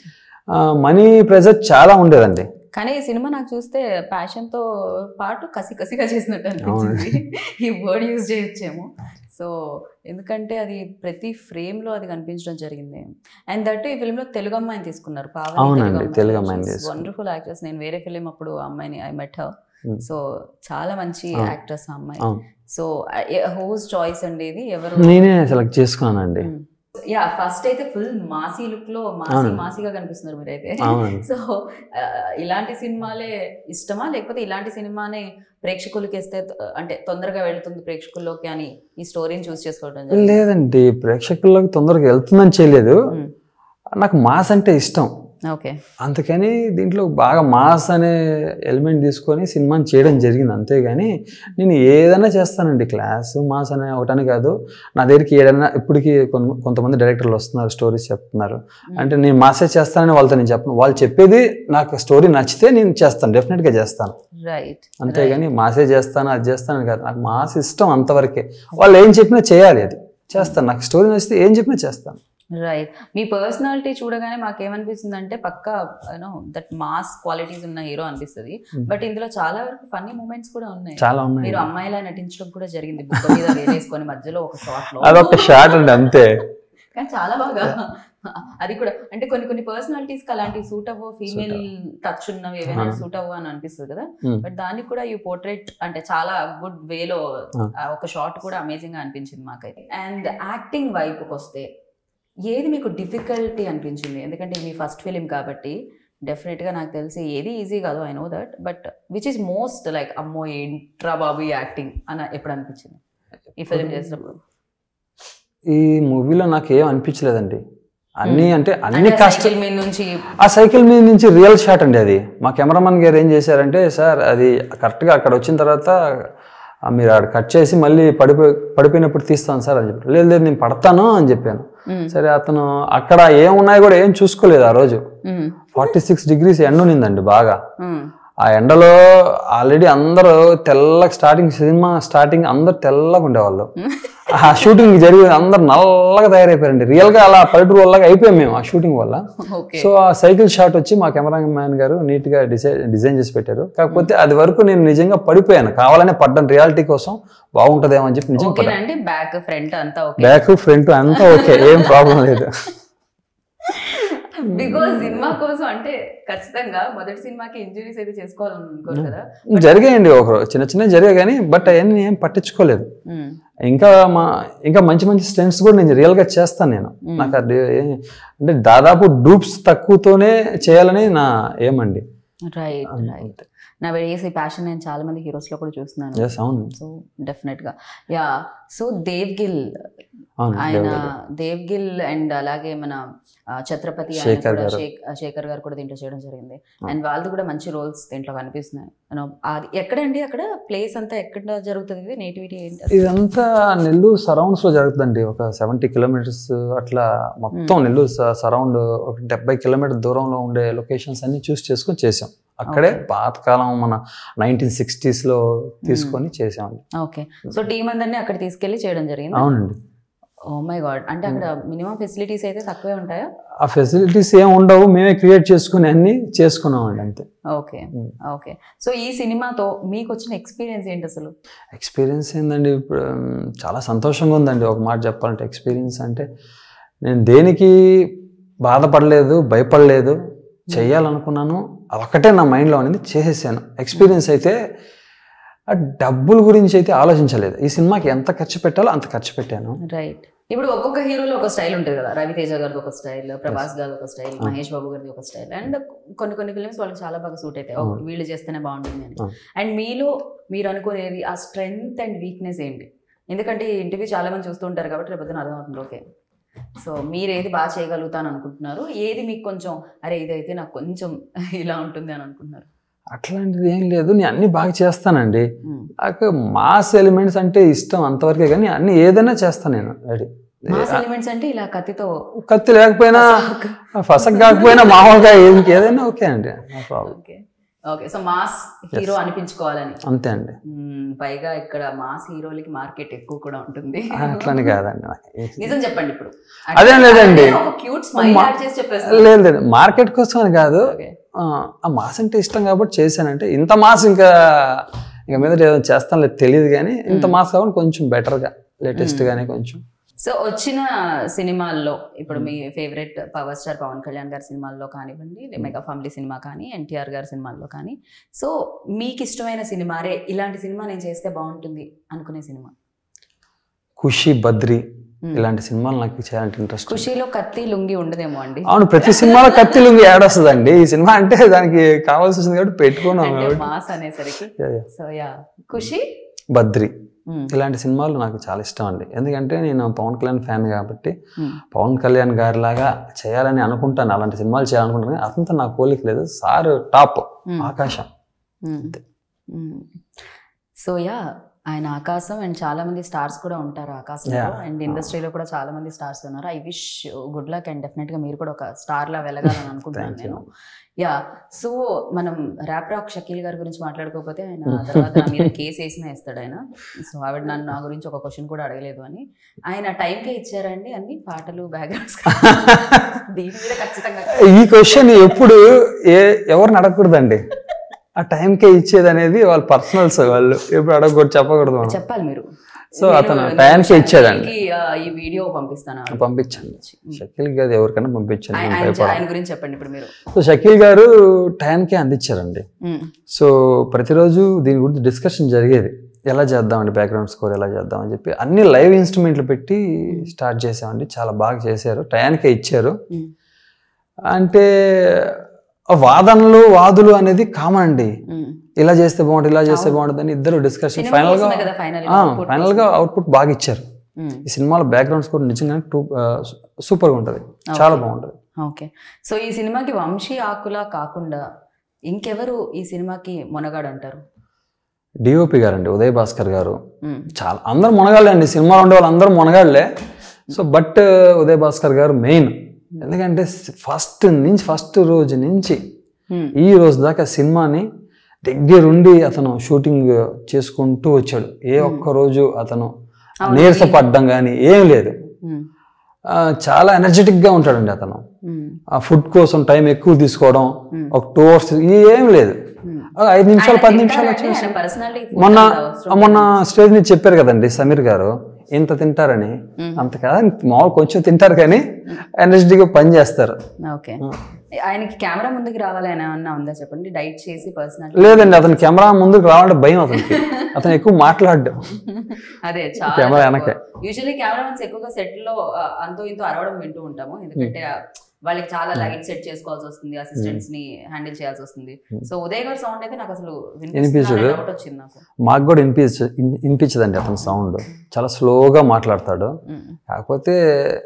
Speaker 2: మనీ ప్రెజర్ చాలా ఉండేదండి
Speaker 1: కానీ ఈ సినిమా నాకు చూస్తే ప్యాషన్ తో పాటు కసి కసిగా చేసినట్టు అనిపించింది ఈ వర్డ్ యూజ్ చేయొచ్చేమో సో ఎందుకంటే అది ప్రతి ఫ్రేమ్ లో అది కనిపించడం జరిగింది అండ్ దట్ ఈ ఫిల్మ్ లో తెలుగు అమ్మాయిని తీసుకున్నారు
Speaker 2: అవునండి, తెలుగు అమ్మాయిని తీసుకున్నారు.
Speaker 1: వండర్ఫుల్ యాక్ట్రెస్ నేను వేరే ఫిలిం అప్పుడు ఆ అమ్మాయిని I met her
Speaker 2: Hmm.
Speaker 1: So చాలా మంచి
Speaker 2: అవును.
Speaker 1: యాక్ట్రెస్ ఆ అమ్మాయి
Speaker 2: అవును.
Speaker 1: సో హోస్ చాయిస్ అండి ఇది ఎవరు
Speaker 2: నేనే సెలెక్ట్ చేసుకున్నానండి
Speaker 1: యా ఫస్ట్ అయితే ఫుల్ మాసీ లుక్ లో మాసీ
Speaker 2: అవునండి.
Speaker 1: మాసీగా కనిపిస్తున్నారు మీరైతే
Speaker 2: అవునండి
Speaker 1: సో ఆ, ఇలాంటి సినిమాలే ఇష్టమా లేకపోతే ఇలాంటి సినిమానే ప్రేక్షకులకి ఇస్తే త- అంటే తొందరగా వెళ్తుంది ప్రేక్షకుల్లోకి అని ఈ స్టోరీని చూస్ చేసుకోవడం జరిగింది.
Speaker 2: లేదండి ప్రేక్షకుల్లోకి తొందరగా వెళ్తుందని చేయలేదు
Speaker 1: మ్మ్.
Speaker 2: నాకు మాస్ అంటే ఇష్టం
Speaker 1: ఓకే
Speaker 2: అందుకని దీంట్లో బాగా మాస్ అనే ఎలిమెంట్ తీసుకొని సినిమాని చేయడం జరిగింది అంతేగాని నేను ఏదైనా చేస్తానండి క్లాస్ మాస్ అనే ఒకటని కాదు నా దగ్గరికి ఏదైనా ఇప్పటికీ కొన్- కొంతమంది డైరెక్టర్లు వస్తున్నారు స్టోరీస్ చెప్తున్నారు అంటే నేను మాసే చేస్తానని వాళ్ళతో నేను చెప్పను వాళ్ళు చెప్పేది నాకు స్టోరీ నచ్చితే నేను చేస్తాను డెఫినెట్గా చేస్తాను
Speaker 1: రైట్
Speaker 2: అంతేగాని మాసే చేస్తాను అది చేస్తాను కాదు నాకు మాస్ ఇష్టం అంతవరకే వాళ్ళు ఏం చెప్పినా చేయాలి అది చేస్తాను నాకు స్టోరీ నచ్చితే ఏం చెప్పినా చేస్తాను
Speaker 1: రైట్ మీ పర్సనాలిటీ చూడగానే మాకేమనిపిస్తుంది అంటే పక్క యూనో దట్ మాస్ క్వాలిటీస్ ఉన్న హీరో అనిపిస్తుంది
Speaker 2: Hmm.
Speaker 1: బట్ ఇందులో చాలా వరకు ఫన్నీ మూమెంట్స్ కూడా ఉన్నాయి
Speaker 2: చాలా ఉన్నాయి
Speaker 1: మీరు అమ్మాయిలా నటించడం కూడా జరిగింది బుక్క మీద వేలేసుకొని మధ్యలో ఒక షాట్ లో
Speaker 2: అదొక షార్ట్ అండి అంతే
Speaker 1: కానీ చాలా బాగా అది కూడా అంటే కొన్ని కొన్ని పర్సనాలిటీస్ కి అలాంటి సూట్ అవ్వ ఫీమేల్ టచ్ ఉన్నవి ఏవైనా
Speaker 2: ఆ.
Speaker 1: సూట్ అవ్వ అని అనిపిస్తుంది కదా
Speaker 2: Hmm.
Speaker 1: బట్ దానికి కూడా ఈ పోర్ట్రేట్ అంటే చాలా గుడ్ వేలో
Speaker 2: ఆ.
Speaker 1: ఒక షార్ట్ కూడా అమేజింగ్ గా అనిపించింది మాకైతే అండ్ యాక్టింగ్ వైపుకి వస్తే ఏది మీకు డిఫికల్టీ అనిపించింది ఎందుకంటే ఇది మీ ఫస్ట్ ఫిలిం కాబట్టి డెఫినెట్ గా నాకు తెలిసి ఏది ఈజీ కాదు I know that but which is most like అమ్మో ఏంట్రా బాబు యాక్టింగ్ అని ఎప్పుడు అనిపించింది ఈ ఫిలిం చేసినప్పుడు
Speaker 2: ఈ మూవీలో నాకు ఏం అనిపించలేదండి అన్ని అంటే అన్ని
Speaker 1: అంటే
Speaker 2: కష్ట
Speaker 1: సైకిల్ మీద నుంచి
Speaker 2: ఆ సైకిల్ మీద నుంచి రియల్ షాట్ అండి అది మా కెమెరామన్ గారు ఏం చేశారంటే సార్ అది కరెక్ట్గా అక్కడ వచ్చిన తర్వాత ఆ, మీరు ఆడ కట్ చేసి మళ్ళీ పడిపోయి పడిపోయినప్పుడు తీస్తాను సార్ అని చెప్పారు లేదు లేదు నేను పడతాను అని చెప్పాను
Speaker 1: మ్మ్.
Speaker 2: సరే అతను అక్కడ ఏమున్నాయి కూడా ఏం చూసుకోలేదు ఆ రోజు
Speaker 1: మ్మ్.
Speaker 2: ఫార్టీ సిక్స్ డిగ్రీస్ ఎండ ఉన్నిందండి బాగా
Speaker 1: మ్మ్.
Speaker 2: ఆ ఎండలో ఆల్రెడీ అందరూ తెల్లగా స్టార్టింగ్ సినిమా స్టార్టింగ్ అందరు తెల్లగా ఉండేవాళ్ళు ఆ షూటింగ్ జరిగి అందరు నల్లగా తయారైపోయారండి రియల్ గా అలా పల్లెటూరు వల్లగా అయిపోయాం మేము ఆ షూటింగ్ వల్ల
Speaker 1: ఓకే
Speaker 2: సో ఆ సైకిల్ షాట్ వచ్చి మా కెమెరా మ్యాన్ గారు నీట్ గా డిజైన్ డిజైన్ చేసి పెట్టారు కాకపోతే అది వరకు నేను నిజంగా పడిపోయాను కావాలనే పడ్డాను రియాలిటీ కోసం బాగుంటదేమో అని చెప్పి నిజంగా
Speaker 1: ఓకేనా
Speaker 2: పడ్డాను
Speaker 1: అండి బ్యాక్ ఫ్రంట్ అంతా ఓకే
Speaker 2: బ్యాక్ ఫ్రంట్ అంతా ఓకే ఏం ప్రాబ్లం లేదు
Speaker 1: బికాజ్ సినిమా కోసం అంటే ఖచ్చితంగా మొదటి సినిమాకి ఇంజురీస్ అయితే చేసుకోవాలనుకోరు కదా
Speaker 2: జరిగాయండి ఒకరు చిన్న చిన్న జరిగాయి కానీ బట్ అవన్నీ ఏం పట్టించుకోలేదు
Speaker 1: మ్మ్.
Speaker 2: ఇంకా మా ఇంకా మంచి మంచి స్టెంట్స్ కూడా నేను రియల్ గా చేస్తాను నేను నాకు అది ఏ- అంటే దాదాపు డూప్స్ తక్కువతోనే చేయాలని నా ఏమండి
Speaker 1: రైట్ రైట్ నా వేసి ప్యాషన్ నేను చాలా మంది హీరోస్ లో కూడా చూస్తున్నాను
Speaker 2: ఎస్ అవును
Speaker 1: సో డెఫినెట్ గా యా సో దేవ్ గిల్
Speaker 2: అవును
Speaker 1: ఆయన దేవ్ గిల్ అండ్ అలాగే మన ఆ, ఛత్రపతి ఆయన
Speaker 2: శేఖర్
Speaker 1: కూడా
Speaker 2: గారు.
Speaker 1: శేఖ్- శేఖర్ గారు కూడా దీంట్లో చేయడం జరిగింది అండ్ వాళ్ళది కూడా మంచి రోల్స్ దీంట్లో కనిపిస్తున్నాయి You know, అది ఎక్కడండి అక్కడ ప్లేస్ అంతా ఎక్కడ జరుగుతుంది ఇది నేటివిటీ ఏంటి అసలు?
Speaker 2: ఇదంతా నెల్లూరు సరౌండ్స్ లో జరుగుతుందండి ఒక సెవెంటీ కిలోమీటర్స్ అట్లా మొత్తం నెల్లూరు సరౌండ్ ఒక డెబ్బై కిలోమీటర్ దూరంలో ఉండే లొకేషన్స్ అన్ని చూస్ చేసుకొని చేసాం అక్కడే పాతకాలం మన నైన్టీన్ సిక్స్టీస్ లో తీసుకొని చేసామండి
Speaker 1: ఓకే సో టీం అందరినీ అక్కడ తీసుకెళ్లి చేయడం జరిగింది
Speaker 2: అవునండి
Speaker 1: ఓ మై గాడ్ అంటే అక్కడ మినిమం ఫెసిలిటీస్ అయితే తక్కువే ఉంటాయా
Speaker 2: ఆ ఫెసిలిటీస్ ఏం ఉండవు మేమే క్రియేట్ చేసుకుని అన్ని చేసుకున్నామండి అంతే
Speaker 1: ఓకే
Speaker 2: Hmm.
Speaker 1: ఓకే సో ఈ సినిమాతో మీకు వచ్చిన ఎక్స్పీరియన్స్ ఏంటి అసలు
Speaker 2: ఎక్స్పీరియన్స్ ఏందండి ఇప్పుడు ఉమ్, చాలా సంతోషంగా ఉందండి ఒక మాట చెప్పాలంటే ఎక్స్పీరియన్స్ అంటే నేను దేనికి బాధపడలేదు భయపడలేదు చేయాలనుకున్నాను అదొక్కటే నా మైండ్లో అనేది చేసేసాను ఎక్స్పీరియన్స్ అయితే ఆ డబ్బుల గురించి అయితే ఆలోచించలేదు ఈ సినిమాకి ఎంత ఖర్చు పెట్టాలో అంత ఖర్చు పెట్టాను
Speaker 1: రైట్ ఇప్పుడు ఒక్కొక్క హీరోలో ఒక స్టైల్ ఉంటుంది కదా రవితేజ గారిది ఒక స్టైల్ ప్రభాస్ గారిది ఒక స్టైల్ మహేష్ బాబు గారిది ఒక స్టైల్ అండ్ కొన్ని కొన్ని ఫిల్మ్స్ వాళ్ళకి చాలా బాగా సూట్ అవుతాయి ఓ,
Speaker 2: అవును.
Speaker 1: వీళ్ళు చేస్తేనే బాగుంటుంది అని
Speaker 2: అవును.
Speaker 1: అండ్ మీలో మీరు అనుకునేది ఆ స్ట్రెంగ్త్ అండ్ వీక్నెస్ ఏంటి ఎందుకంటే ఈ ఇంటర్వ్యూ చాలా మంది చూస్తూ ఉంటారు కాబట్టి రేపు పొద్దున అర్థమవుతుంది ఓకే సో మీరు ఏది బాగా చేయగలుగుతాను అనుకుంటున్నారు ఏది మీకు కొంచెం అరే ఇదైతే నాకు కొంచెం ఇలా ఉంటుంది అని అనుకుంటున్నారు
Speaker 2: అట్లాంటిది ఏం లేదు నేను అన్ని బాగా చేస్తానండి నాకు మాస్ ఎలిమెంట్స్ అంటే ఇష్టం అంతవరకే కానీ అన్ని ఏదైనా చేస్తాను నేను రెడీ
Speaker 1: మాస్ ఎలిమెంట్స్ అంటే ఇలా కత్తితో
Speaker 2: కత్తి లేకపోయినా ఫసక్ కాకపోయినా మామూలుగా ఇంకేదైనా ఓకే అండి no problem
Speaker 1: okay okay so mass hero అనిపించుకోవాలని
Speaker 2: అంతే అండి
Speaker 1: మ్మ్, పైగా ఇక్కడ మాస్ హీరోలకి మార్కెట్ ఎక్కువ కూడా ఉంటుంది
Speaker 2: అట్లని కాదండి నాకు
Speaker 1: నిజం చెప్పండి ఇప్పుడు
Speaker 2: అదేం లేదండి.
Speaker 1: క్యూట్ స్మైల్ యాడ్ చేసి చెప్పేస్తారు
Speaker 2: లేదు లేదు మార్కెట్ కోసం అని కాదు
Speaker 1: ఓకే
Speaker 2: ఆ, ఆ మాస్ అంటే ఇష్టం కాబట్టి చేశానంటే ఇంత మాస్ ఇంకా ఇంకా మీద ఏదో చేస్తాను లేదు తెలియదు కానీ ఇంత మాస్ కాకుండా కొంచెం బెటర్గా లేటెస్ట్ గానే కొంచెం
Speaker 1: సో వచ్చిన సినిమాల్లో ఇప్పుడు మీ favourite power star Pawan Kalyan garu సినిమాల్లో కానివ్వండి మెగా ఫ్యామిలీ సినిమా కానీ ఎన్టీఆర్ గారి సినిమాల్లో కానీ సో మీకు ఇష్టమైన సినిమా రే ఇలాంటి సినిమా నేను చేస్తే బాగుంటుంది అనుకునే సినిమా
Speaker 2: ఖుషి బద్రి
Speaker 1: మ్మ్.
Speaker 2: ఇలాంటి సినిమాలు నాకు చేయాలంటే ఇంట్రెస్ట్
Speaker 1: ఖుషీలో కత్తి లుంగి ఉండదేమో అండి
Speaker 2: అవును ప్రతి సినిమాలో కత్తి లుంగి యాడ్ వస్తుందండి ఈ సినిమా అంటే దానికి కావాల్సి వస్తుంది కాబట్టి పెట్టుకున్నాం
Speaker 1: అంటే
Speaker 2: కాబట్టి
Speaker 1: మాస్ అనేసరికి
Speaker 2: yeah, yeah.
Speaker 1: So yeah Kushi
Speaker 2: Badri
Speaker 1: మ్మ్.
Speaker 2: ఇలాంటి సినిమాలు నాకు చాలా ఇష్టం అండి ఎందుకంటే నేను పవన్ కళ్యాణ్ ఫ్యాన్ కాబట్టి
Speaker 1: మ్మ్.
Speaker 2: పవన్ కళ్యాణ్ గారి లాగా చేయాలని అనుకుంటాను అలాంటి సినిమాలు చేయాలనుకుంటాను కానీ అతనితో నాకు పోలిక లేదు సార్ టాప్
Speaker 1: మ్మ్.
Speaker 2: ఆకాశం
Speaker 1: సో యా ఆయన ఆకాశం అండ్ చాలా మంది స్టార్స్ కూడా ఉంటారు ఆకాశంలో
Speaker 2: Yeah.
Speaker 1: అండ్ ఇండస్ట్రీలో కూడా చాలా మంది స్టార్స్ ఉన్నారు I wish good luck and definite గా మీరు కూడా ఒక స్టార్ లా వెళ్ళగాలని అనుకుంటున్నాను
Speaker 2: Thank you.
Speaker 1: నేను యా సో మనం ర్యాప్ రాక్ షకీల్ గారి గురించి మాట్లాడుకోకపోతే ఆయన తర్వాత నా మీద కేసు వేసిన వేస్తాడు ఆయన సో ఆవిడ నన్ను నా గురించి ఒక క్వశ్చన్ కూడా అడగలేదు అని ఆయన టైంకే ఇచ్చారండి అన్ని పాటలు బ్యాక్గ్రౌండ్స్ దీని మీద ఖచ్చితంగా
Speaker 2: ఈ క్వశ్చన్ ఎప్పుడు ఏ ఎవరిని అడగకూడదండి ఆ టైంకే ఇచ్చేది అనేది వాళ్ళ పర్సనల్స్ వాళ్ళు ఎప్పుడు అడగకూడదు చెప్పకూడదు మనం
Speaker 1: చెప్పాలి మీరు
Speaker 2: సో
Speaker 1: నేను-
Speaker 2: అతను
Speaker 1: నేను
Speaker 2: టైంకే ఇచ్చేదండి
Speaker 1: షకీల్కి, ఆ, ఈ వీడియో పంపిస్తాను ఆవిడకి.
Speaker 2: పంపించండి షకీల్ గారు ఎవరికైనా పంపించండి
Speaker 1: ఆయన
Speaker 2: నేను
Speaker 1: ఆయన-
Speaker 2: భయపడను.
Speaker 1: ఆయన గురించి చెప్పండి ఇప్పుడు మీరు
Speaker 2: సో షకీల్ గారు టైంకే అందించారండి
Speaker 1: మ్మ్.
Speaker 2: సో ప్రతిరోజు దీని గురించి డిస్కషన్ జరిగేది ఎలా చేద్దామండి బ్యాక్గ్రౌండ్ స్కోర్ ఎలా చేద్దామని చెప్పి అన్ని లైవ్ ఇన్స్ట్రుమెంట్లు పెట్టి స్టార్ట్ చేసామండి చాలా బాగా చేశారు టయానికే ఇచ్చారు
Speaker 1: మ్మ్.
Speaker 2: అంటే ఆ వాదనలు వాదులు అనేది కామన్ అండి
Speaker 1: మ్మ్.
Speaker 2: ఇలా చేస్తే బాగుంటుంది ఇలా చేస్తే
Speaker 1: అవును.
Speaker 2: బాగుంటుంది అని ఇద్దరు డిస్కషన్
Speaker 1: సినిమా
Speaker 2: ఫైనల్ గా
Speaker 1: కోసమే కదా ఫైనల్
Speaker 2: ఫైనల్ గా అవుట్పుట్ బాగా ఇచ్చారు
Speaker 1: మ్మ్.
Speaker 2: ఈ సినిమాలో బ్యాక్గ్రౌండ్ స్కోర్ నిజంగానే టూ సూపర్గా ఉంటుంది చాలా బాగుంటుంది
Speaker 1: ఓకే సో ఈ సినిమాకి వంశీ ఆకుల కాకుండా ఇంకెవరు ఈ సినిమాకి మొనగాడు అంటారు
Speaker 2: డిఓపి గారండి ఉదయ్ భాస్కర్ గారు
Speaker 1: మ్మ్.
Speaker 2: చాలా అందరూ మునగాళ్ళే అండి సినిమాలో ఉండే వాళ్ళు అందరూ మునగాళ్ళే so but Uday Bhaskar garu main ఎందుకంటే ఫస్ట్ నుంచి ఫస్ట్ రోజు నుంచి
Speaker 1: మ్మ్.
Speaker 2: ఈ రోజు దాకా సినిమాని దగ్గరుండి అతను షూటింగ్ చేసుకుంటూ వచ్చాడు ఏ ఒక్క రోజు అతను
Speaker 1: అవును.
Speaker 2: నీరసపడ్డం కానీ ఏం లేదు
Speaker 1: మ్మ్.
Speaker 2: ఆ, చాలా ఎనర్జెటిక్గా ఉంటాడండి అతను
Speaker 1: మ్మ్.
Speaker 2: ఆ ఫుడ్ కోసం టైం ఎక్కువ తీసుకోవడం
Speaker 1: మ్మ్.
Speaker 2: ఒక టూ అవర్స్ ఏం లేదు
Speaker 1: మ్మ్.
Speaker 2: ఆ, ఐదు నిమిషాలు
Speaker 1: ఆయన
Speaker 2: పది నిమిషాలు
Speaker 1: తింటారండి?
Speaker 2: వచ్చేసి
Speaker 1: ఆయన personality
Speaker 2: మొన్న
Speaker 1: అంత అవసరం
Speaker 2: మొన్న స్టేజ్ మీద చెప్పారు కదండి సమీర్ గారు ఇంత తింటారని
Speaker 1: మ్మ్.
Speaker 2: అంత కాదు మామూలు కొంచెం తింటారు కానీ ఎనర్జెటిక్గా పని చేస్తారు
Speaker 1: ఓకే ఆయనకి కెమెరా ముందుకు రావాలని ఏమన్నా ఉందా చెప్పండి డైట్ చేసి పర్సనల్
Speaker 2: లేదండి అతను కెమెరా ముందుకు రావాలంటే భయం అతనికి అతను ఎక్కువ మాట్లాడడం
Speaker 1: అదే చాలా
Speaker 2: కెమెరా వెనకే.
Speaker 1: యూజువల్లీ కెమెరామెన్స్ ఎక్కువగా సెట్ లో ఆ, అంతో ఇంతో అరవడం వింటూ ఉంటాము ఎందుకంటే ఆ, వాళ్ళకి చాలా లైట్ సెట్ చేసుకోవాల్సి వస్తుంది అసిస్టెంట్స్ ని హ్యాండిల్ చేయాల్సి వస్తుంది సో ఉదయ్ గారి సౌండ్ అయితే నాకు అసలు
Speaker 2: వినిపించదు.
Speaker 1: డౌట్ వచ్చింది నాకు
Speaker 2: మాకు కూడా వినిపించ వినిపించదండి అతని సౌండ్ చాలా స్లోగా మాట్లాడతాడు
Speaker 1: మ్మ్.
Speaker 2: కాకపోతే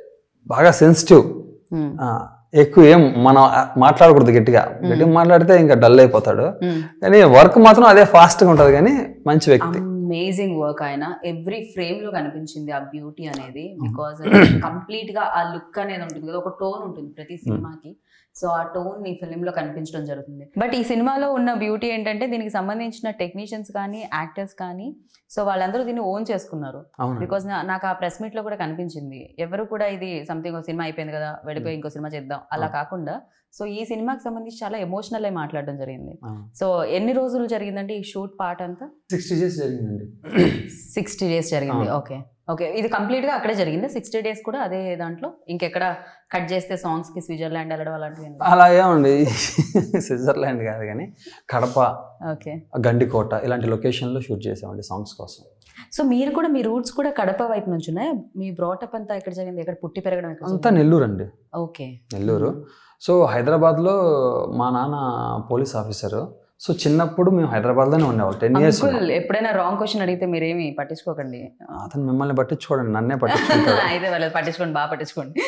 Speaker 2: బాగా సెన్సిటివ్
Speaker 1: మ్మ్.
Speaker 2: ఎక్కువ ఏం మనం మాట్లాడకూడదు గట్టిగా గట్టిగా మాట్లాడితే ఇంకా డల్ అయిపోతాడు
Speaker 1: మ్మ్.
Speaker 2: కానీ వర్క్ మాత్రం అదే ఫాస్ట్గా ఉంటుంది కానీ మంచి వ్యక్తి
Speaker 1: అమేజింగ్ వర్క్ ఆయన ఎవ్రీ ఫ్రేమ్ లో కనిపించింది ఆ బ్యూటీ అనేది బికాజ్ కంప్లీట్ గా ఆ లుక్ అనేది ఉంటుంది కదా ఒక టోన్ ఉంటుంది ప్రతి సినిమాకి సో ఆ టోన్ ఈ ఫిలిం లో కనిపించడం జరుగుతుంది బట్ ఈ సినిమాలో ఉన్న బ్యూటీ ఏంటంటే దీనికి సంబంధించిన టెక్నీషియన్స్ కానీ యాక్టర్స్ కానీ సో వాళ్ళందరూ దీన్ని ఓన్ చేసుకున్నారు
Speaker 2: అవును
Speaker 1: బికాజ్ నాకు ఆ ప్రెస్ మీట్ లో కూడా కనిపించింది ఎవరు కూడా ఇది సంథింగ్ ఒక సినిమా అయిపోయింది కదా వెళ్ళిపోయి ఇంకో సినిమా చేద్దాం అలా కాకుండా సో ఈ సినిమాకి సంబంధించి చాలా ఎమోషనల్ అయి మాట్లాడడం జరిగింది సో ఎన్ని రోజులు జరిగిందంటే ఈ షూట్ పార్ట్ అంతా
Speaker 2: సిక్స్టీ డేస్ జరిగిందండి
Speaker 1: సిక్స్టీ డేస్ జరిగింది
Speaker 2: అవును.
Speaker 1: ఓకే ఓకే ఇది కంప్లీట్ గా అక్కడే జరిగింది సిక్స్టీ డేస్ కూడా అదే దాంట్లో ఇంకెక్కడ కట్ చేస్తే సాంగ్స్ కి స్విట్జర్లాండ్ వెళ్ళడం అలాంటివి
Speaker 2: అలా ఏమండి స్విట్జర్లాండ్ కాదు కానీ కడప
Speaker 1: ఓకే
Speaker 2: గండికోట ఇలాంటి లొకేషన్లో షూట్ చేసామండి సాంగ్స్ కోసం
Speaker 1: సో మీరు కూడా మీ రూట్స్ కూడా కడప వైపు నుంచి ఉన్నాయా మీ బ్రాటప్ అంతా ఎక్కడ జరిగింది ఎక్కడ పుట్టి పెరగడం ఎక్కడ
Speaker 2: అంతా నెల్లూరు అండి
Speaker 1: ఓకే
Speaker 2: నెల్లూరు సో హైదరాబాద్లో మా నాన్న పోలీస్ ఆఫీసర్ సో చిన్నప్పుడు మేము హైదరాబాద్లోనే ఉండేవాళ్ళు టెన్ ఇయర్స్
Speaker 1: అంకుల్ ఎప్పుడైనా రాంగ్ క్వశ్చన్ అడిగితే మీరేమి పట్టించుకోకండి
Speaker 2: అతను మిమ్మల్ని పట్టించుకోండి నన్నే పట్టించుకుంటాడు
Speaker 1: అయితే వాళ్ళు పట్టించుకోండి బాగా పట్టించుకోండి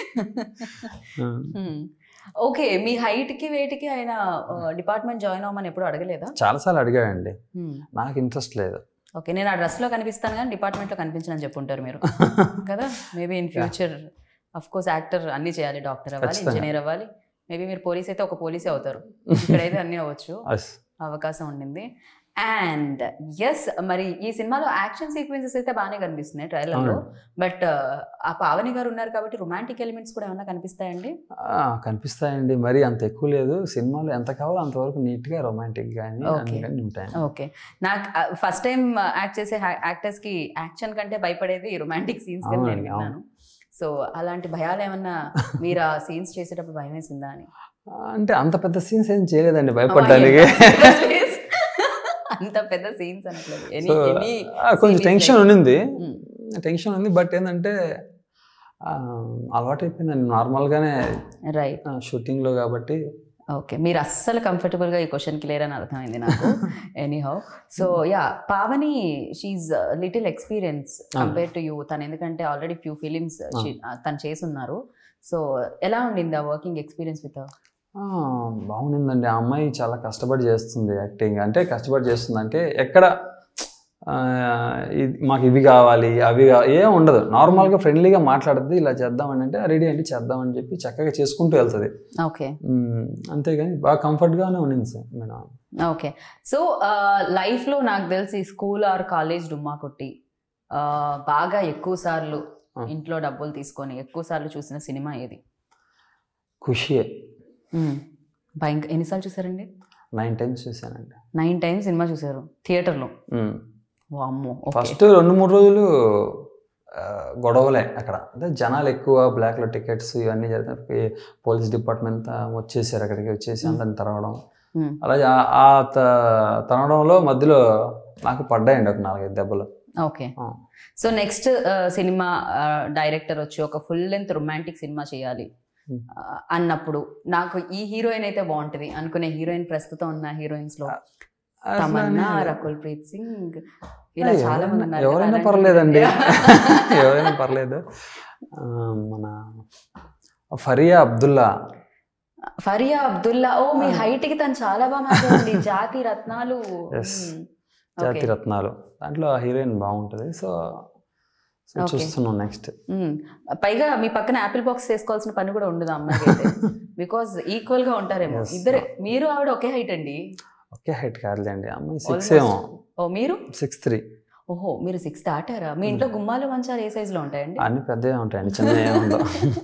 Speaker 1: ఓకే మీ హైట్ కి వెయిట్ కి ఆయన డిపార్ట్మెంట్ జాయిన్ అవ్వమని ఎప్పుడు అడగలేదా
Speaker 2: చాలాసార్లు అడిగాడండి
Speaker 1: Hmm.
Speaker 2: నాకు ఇంట్రెస్ట్ లేదు
Speaker 1: ఓకే నేను ఆ డ్రెస్ లో కనిపిస్తాను కానీ డిపార్ట్మెంట్ లో కనిపించనని చెప్పుంటారు మీరు కదా maybe in future of course actor అన్ని చేయాలి డాక్టర్ అవ్వాలి
Speaker 2: ఖచ్చితంగా.
Speaker 1: ఇంజనీర్ అవ్వాలి మేబీ మీరు పోలీస్ అయితే ఒక పోలీసే అవుతారు ఇక్కడైతే అన్నీ అవ్వచ్చు
Speaker 2: అస్-
Speaker 1: అవకాశం ఉండింది అండ్ ఎస్ మరి ఈ సినిమాలో యాక్షన్ సీక్వెన్సెస్ అయితే బాగానే కనిపిస్తున్నాయి ట్రైలర్ లో
Speaker 2: అవునండి.
Speaker 1: బట్ ఆ పావని గారు ఉన్నారు కాబట్టి రొమాంటిక్ ఎలిమెంట్స్ కూడా ఏమైనా కనిపిస్తాయండి
Speaker 2: ఆ, కనిపిస్తాయండి మరి అంత ఎక్కువ లేదు సినిమాలో ఎంత కావాలో అంతవరకు నీట్గా రొమాంటిక్ కానీ
Speaker 1: Okay.
Speaker 2: అన్ని కానీ ఉంటాయి
Speaker 1: ఓకే నాకు ఫస్ట్ టైం యాక్ట్ చేసే యాక్టర్స్ కి యాక్షన్ కంటే భయపడేది రొమాంటిక్ సీన్స్ గా నేను
Speaker 2: అవునండి, అవును.
Speaker 1: విన్నాను సో అలాంటి భయాలు ఏమన్నా మీరు ఆ సీన్స్ చేసేటప్పుడు భయం వేసిందా అని
Speaker 2: అంటే అంత పెద్ద సీన్స్ ఏం చేయలేదండి భయపడడానికి
Speaker 1: అంత పెద్ద సీన్స్ అనట్లేదు
Speaker 2: సో
Speaker 1: Any- any
Speaker 2: ఆ, కొంచెం
Speaker 1: series
Speaker 2: టెన్షన్
Speaker 1: like-
Speaker 2: ఉండింది
Speaker 1: Mm.
Speaker 2: టెన్షన్ ఉంది బట్ ఏంటంటే అలవాటు అయిపోయిందండి నార్మల్గానే
Speaker 1: రైట్
Speaker 2: షూటింగ్లో కాబట్టి
Speaker 1: ఓకే మీరు అస్సలు కంఫర్టబుల్ గా ఈ క్వశ్చన్ క్లియర్ అని అర్థమైంది నాకు anyhow so yeah Pavani she little experience compare to you తను ఎందుకంటే ఆల్రెడీ ఫ్యూ ఫిలిమ్స్ తను చేసున్నారు సో ఎలా ఉండింది ఆ వర్కింగ్ ఎక్స్పీరియన్స్ విత్
Speaker 2: ఆ, బాగుండిందండి ఆ అమ్మాయి చాలా కష్టపడి చేస్తుంది యాక్టింగ్ అంటే కష్టపడి చేస్తుంది అంటే ఎక్కడ ఆ, ఇది మాకు ఇవి కావాలి అవి కా- ఏం ఉండదు నార్మల్గా ఫ్రెండ్లీగా మాట్లాడుతుంది ఇలా చేద్దామని అంటే రెడీ అండి చేద్దామని చెప్పి చక్కగా చేసుకుంటూ వెళ్తుంది
Speaker 1: ఓకే
Speaker 2: మ్, అంతేగాని బాగా కంఫర్ట్గానే ఉండింది సార్ మేడం
Speaker 1: ఓకే సో లైఫ్లో నాకు తెలిసి స్కూల్ ఆర్ కాలేజ్ డుమ్మా కొట్టి ఆ, బాగా ఎక్కువ సార్లు
Speaker 2: Ah.
Speaker 1: ఇంట్లో డబ్బులు తీసుకొని ఎక్కువ సార్లు చూసిన సినిమా ఏది
Speaker 2: ఖుషియే
Speaker 1: భయంక ఎన్నిసార్లు చూసారండి
Speaker 2: నైన్ టైమ్స్ చూశానండి
Speaker 1: నైన్ టైమ్స్ సినిమా చూసారు థియేటర్లో
Speaker 2: మ్.
Speaker 1: వామ్మో ఓకే
Speaker 2: ఫస్ట్ రెండు మూడు రోజులు ఆ, గొడవలే అక్కడ అంటే జనాలు ఎక్కువ బ్లాక్లో టికెట్స్ ఇవన్నీ జరిగితే పోలీస్ డిపార్ట్మెంట్ అంతా వచ్చేసారు అక్కడికి వచ్చేసి అందరిని తరవడం
Speaker 1: Hmm.
Speaker 2: అలాగే ఆ- ఆ త- తరవడంలో మధ్యలో నాకు పడ్డాయండి ఒక నాలుగైదు దెబ్బలు
Speaker 1: ఓకే
Speaker 2: ఆ.
Speaker 1: సో నెక్స్ట్ సినిమా డైరెక్టర్ వచ్చి ఒక ఫుల్ లెంత్ రొమాంటిక్ సినిమా చేయాలి
Speaker 2: Hmm.
Speaker 1: ఆ, అన్నప్పుడు నాకు ఈ హీరోయిన్ అయితే బాగుంటది అనుకునే హీరోయిన్ ప్రస్తుతం ఉన్న హీరోయిన్స్ లో తమన్నా
Speaker 2: అసలు
Speaker 1: రకుల్ ప్రీత్ సింగ్ ఇలా చాలా మంది
Speaker 2: ఎవరైనా-
Speaker 1: ఉన్నారు
Speaker 2: ఎవరైనా
Speaker 1: కదా,
Speaker 2: పర్లేదండి
Speaker 1: అలాంటి-
Speaker 2: ఎవరైనా పర్లేదు ఆ, మన ఫరియా అబ్దుల్లా
Speaker 1: ఫరియా అబ్దుల్లా ఓ మీ
Speaker 2: ఆ.
Speaker 1: హైట్ కి తను చాలా బాగా మాట్లాడింది జాతి రత్నాలు
Speaker 2: Yes.
Speaker 1: మ్మ్.
Speaker 2: జాతి
Speaker 1: Okay.
Speaker 2: రత్నాలు దాంట్లో హీరోయిన్ బాగుంటుంది సో సో
Speaker 1: Okay.
Speaker 2: చూస్తున్నాం నెక్స్ట్
Speaker 1: మ్మ్. పైగా మీ పక్కన యాపిల్ బాక్స్ చేసుకోవాల్సిన పని కూడా ఉండదు అమ్మాయికి అయితే బికాస్ ఈక్వల్ గా ఉంటారేమో
Speaker 2: Yes.
Speaker 1: ఇద్దరే మీరు ఆవిడ ఒకే హైట్ అండి
Speaker 2: ఒకే హైట్ కాదులేండి అమ్మాయి సిక్స్
Speaker 1: Almost.
Speaker 2: ఏమో
Speaker 1: ఓ మీరు
Speaker 2: సిక్స్ త్రీ
Speaker 1: ఓహో మీరు సిక్స్ దాటారా మీ ఇంట్లో గుమ్మాలు మంచాలు ఏ సైజ్ లో ఉంటాయండి
Speaker 2: అన్ని పెద్దగా ఉంటాయండి చిన్న ఏముండవు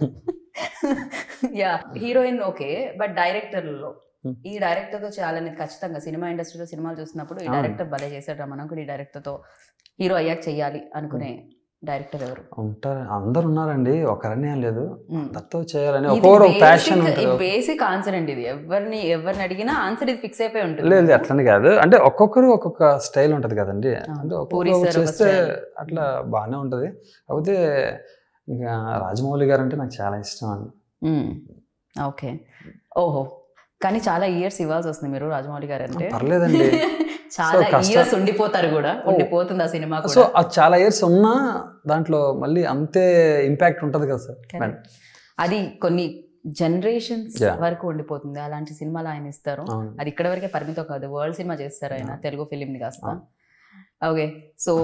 Speaker 1: యా హీరోయిన్ ఓకే బట్ డైరెక్టర్లో
Speaker 2: Hmm.
Speaker 1: ఈ డైరెక్టర్ తో చేయాలని ఖచ్చితంగా సినిమా ఇండస్ట్రీలో సినిమాలు చూసినప్పుడు ఈ
Speaker 2: అవును.
Speaker 1: డైరెక్టర్ భలే చేశాడు మనం కూడా ఈ డైరెక్టర్ తో హీరో అయ్యాక చెయ్యాలి అనుకునే డైరెక్టర్ ఎవరు
Speaker 2: ఉంటారు అందరు ఉన్నారండి ఒకరనే ఏం లేదు
Speaker 1: Hmm.
Speaker 2: అందరితో చేయాలని ఒక్కొక్కరు ప్యాషన్ ఉంటుంది
Speaker 1: బేసిక్ ఆన్సర్ అండి ఇది ఎవరిని ఎవరిని అడిగినా ఆన్సర్ ఇది ఫిక్స్ అయిపోయి ఉంటుంది
Speaker 2: లేదు అట్లని కాదు అంటే ఒక్కొక్కరు ఒక్కొక్క స్టైల్ ఉంటది కదండి అంటే
Speaker 1: పూరి
Speaker 2: ఒక్కొక్కరు
Speaker 1: సార్ ఒక
Speaker 2: చేస్తే
Speaker 1: style.
Speaker 2: అట్లా బాగానే ఉంటది కాకపోతే ఇంకా రాజమౌళి గారు అంటే నాకు చాలా ఇష్టం అండి
Speaker 1: ఓకే ఓహో కానీ చాలా ఇయర్స్ ఇవ్వాల్సి వస్తుంది మీరు రాజమౌళి గారు అంటే
Speaker 2: పర్లేదండి
Speaker 1: చాలా
Speaker 2: కష్టం.
Speaker 1: ఇయర్స్ ఉండిపోతారు కూడా ఉండిపోతుంది ఆ సినిమా
Speaker 2: సో
Speaker 1: కూడా
Speaker 2: అది చాలా ఇయర్స్ ఉన్నా దాంట్లో మళ్ళీ అంతే ఇంపాక్ట్ ఉంటది కదా సార్
Speaker 1: Correct. అది కొన్ని జనరేషన్స్
Speaker 2: Yeah.
Speaker 1: వరకు ఉండిపోతుంది అలాంటి సినిమాలు ఆయన ఇస్తారు
Speaker 2: అవును.
Speaker 1: అది ఇక్కడ వరకే పరిమితం కాదు వరల్డ్ సినిమా చేస్తారు ఆయన
Speaker 2: Yeah.
Speaker 1: తెలుగు ఫిలిం ని కాస్త
Speaker 2: అవును.
Speaker 1: ఓకే సో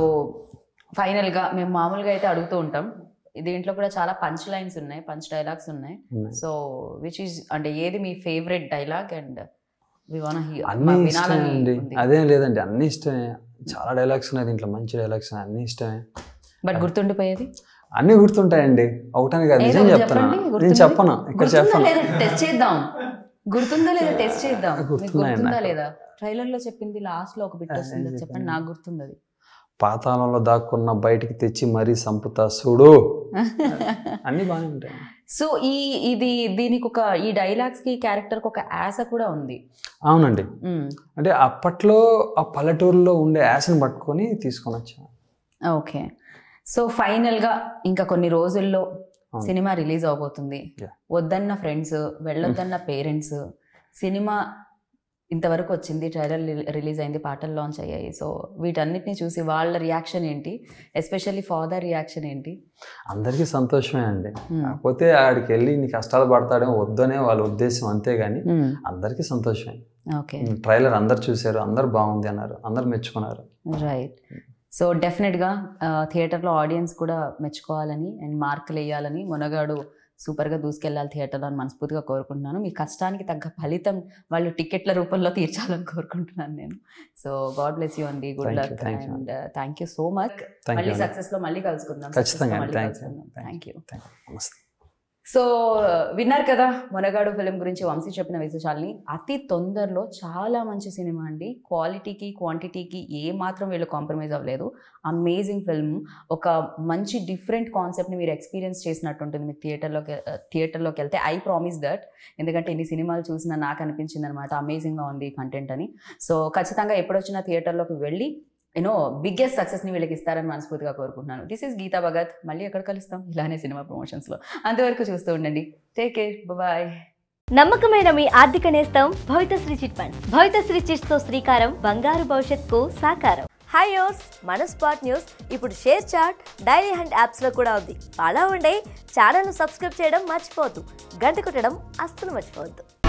Speaker 1: ఫైనల్ గా మేము మామూలుగా అయితే అడుగుతూ ఉంటాం దీంట్లో కూడా చాలా పంచ్ లైన్స్ ఉన్నాయి పంచ్ డైలాగ్స్ ఉన్నాయి
Speaker 2: ఉన్నాయి.
Speaker 1: సో విచ్ ఈస్ అంటే ఏది మీ favourite dialogue and we want
Speaker 2: అన్ని ఇష్టమే అండి అదేం లేదండి అన్ని ఇష్టమే చాలా డైలాగ్స్ ఉన్నాయి దీంట్లో మంచి డైలాగ్స్ ఉన్నాయి అన్ని ఇష్టమే
Speaker 1: బట్ గుర్తుండిపోయేది
Speaker 2: అన్ని గుర్తుంటాయండి ఒకటానికి కాదు
Speaker 1: ఏదో
Speaker 2: నిజం
Speaker 1: ఒకటి
Speaker 2: చెప్తాను
Speaker 1: చెప్పండి,
Speaker 2: నేను
Speaker 1: గుర్తుంది?
Speaker 2: చెప్పను ఇక్కడ
Speaker 1: గుర్తుందా
Speaker 2: చెప్పను
Speaker 1: లేదా టెస్ట్ చేద్దాం గుర్తుందా లేదా టెస్ట్ చేద్దాం మీకు
Speaker 2: గుర్తున్నాయి
Speaker 1: గుర్తుందా
Speaker 2: నాకు.
Speaker 1: లేదా ట్రైలర్ లో చెప్పింది లాస్ట్ లో ఒక బిట్
Speaker 2: అదే
Speaker 1: వస్తుంది అది చెప్పండి
Speaker 2: చెప్పండి.
Speaker 1: నాకు గుర్తుంది అది
Speaker 2: పాతాళంలో దాక్కున్న బయటికి తెచ్చి మరీ సంపుతా చూడు అన్ని బాగానే ఉంటాయి
Speaker 1: సో ఈ ఇది దీనికి ఒక ఈ డైలాగ్స్ కి క్యారెక్టర్ కి ఒక యాస కూడా ఉంది
Speaker 2: అవునండి
Speaker 1: మ్మ్.
Speaker 2: అంటే అప్పట్లో ఆ పల్లెటూరులో ఉండే యాసను పట్టుకొని తీసుకొని వచ్చాను
Speaker 1: ఓకే సో ఫైనల్ గా ఇంకా కొన్ని రోజుల్లో
Speaker 2: అవును.
Speaker 1: సినిమా రిలీజ్ అవబోతుంది
Speaker 2: Yeah.
Speaker 1: వద్దన్న ఫ్రెండ్స్ వెళ్ళొద్దన్న పేరెంట్స్ సినిమా ఇంతవరకు వచ్చింది ట్రైలర్ రిలీజ్ అయింది పాటలు లాంచ్ అయ్యాయి సో వీటన్నిటిని చూసి వాళ్ళ రియాక్షన్ ఏంటి ఎస్పెషల్లీ ఫాదర్ రియాక్షన్ ఏంటి
Speaker 2: అందరికీ సంతోషమే అండి
Speaker 1: మ్మ్.
Speaker 2: కాకపోతే ఆడికి వెళ్ళి నీ కష్టాలు పడతాడేమో వద్దనే వాళ్ళ ఉద్దేశం అంతేగాని
Speaker 1: మ్మ్.
Speaker 2: అందరికీ సంతోషమే
Speaker 1: ఓకే
Speaker 2: ట్రైలర్ అందరు చూశారు అందరు బాగుంది అన్నారు అందరు మెచ్చుకున్నారు
Speaker 1: రైట్ సో డెఫినెట్గా థియేటర్లో ఆడియన్స్ కూడా మెచ్చుకోవాలని అండ్ మార్కులు వేయాలని మునగాడు సూపర్గా దూసుకెళ్ళాలి థియేటర్లో అని మనస్ఫూర్తిగా కోరుకుంటున్నాను మీ కష్టానికి తగ్గ ఫలితం వాళ్ళు టికెట్ల రూపంలో తీర్చాలని కోరుకుంటున్నాను నేను సో గాడ్ బ్లెస్ యూ అండి good
Speaker 2: Thank you,
Speaker 1: luck
Speaker 2: thank you.
Speaker 1: And thank you so much
Speaker 2: thank
Speaker 1: మళ్ళీ
Speaker 2: యూ
Speaker 1: సక్సెస్లో మళ్ళీ కలుసుకుందాం
Speaker 2: ఖచ్చితంగా
Speaker 1: Success లో మళ్ళీ
Speaker 2: థ్యాంక్ యూ
Speaker 1: కలుసుకుందాం థ్యాంక్ యూ
Speaker 2: నమస్తే
Speaker 1: సో విన్నారు కదా మొనగాడు ఫిలిం గురించి వంశీ చెప్పిన విశేషాలని అతి తొందరలో చాలా మంచి సినిమా అండి క్వాలిటీకి క్వాంటిటీకి ఏ మాత్రం వీళ్ళు కాంప్రమైజ్ అవ్వలేదు అమేజింగ్ ఫిల్మ్ ఒక మంచి డిఫరెంట్ కాన్సెప్ట్ని మీరు ఎక్స్పీరియన్స్ చేసినట్టు ఉంటుంది మీకు థియేటర్లోకి థియేటర్లోకి వెళ్తే ఐ ప్రామిస్ దట్ ఎందుకంటే ఇన్ని సినిమాలు చూసినా నాకు అనిపించింది అనమాట అమేజింగ్గా ఉంది కంటెంట్ అని సో ఖచ్చితంగా ఎప్పుడొచ్చినా థియేటర్లోకి వెళ్ళి యూనో బిగ్గెస్ట్ సక్సెస్ని వీళ్ళకి ఇస్తారని మనస్ఫూర్తిగా కోరుకుంటున్నాను దిస్ ఈస్ గీతా భగత్ మళ్ళీ ఎక్కడ కలుస్తాం ఇలానే సినిమా ప్రమోషన్స్లో అంతవరకు చూస్తూ ఉండండి టేక్ కేర్ బాయ్
Speaker 3: నమ్మకమైన మీ ఆర్థిక నేస్తం Bhavitasri chit funds Bhavitasri chits తో శ్రీకారం బంగారు భవిష్యత్తుకు సాకారం హాయ్ యోస్ మన స్పాట్ న్యూస్ ఇప్పుడు ShareChat Dailyhunt apps లో కూడా ఉంది అలా ఉండే ఛానల్ ను సబ్స్క్రైబ్ చేయడం మర్చిపోవద్దు గంట కొట్టడం అస్సలు మర్చిపోవద్దు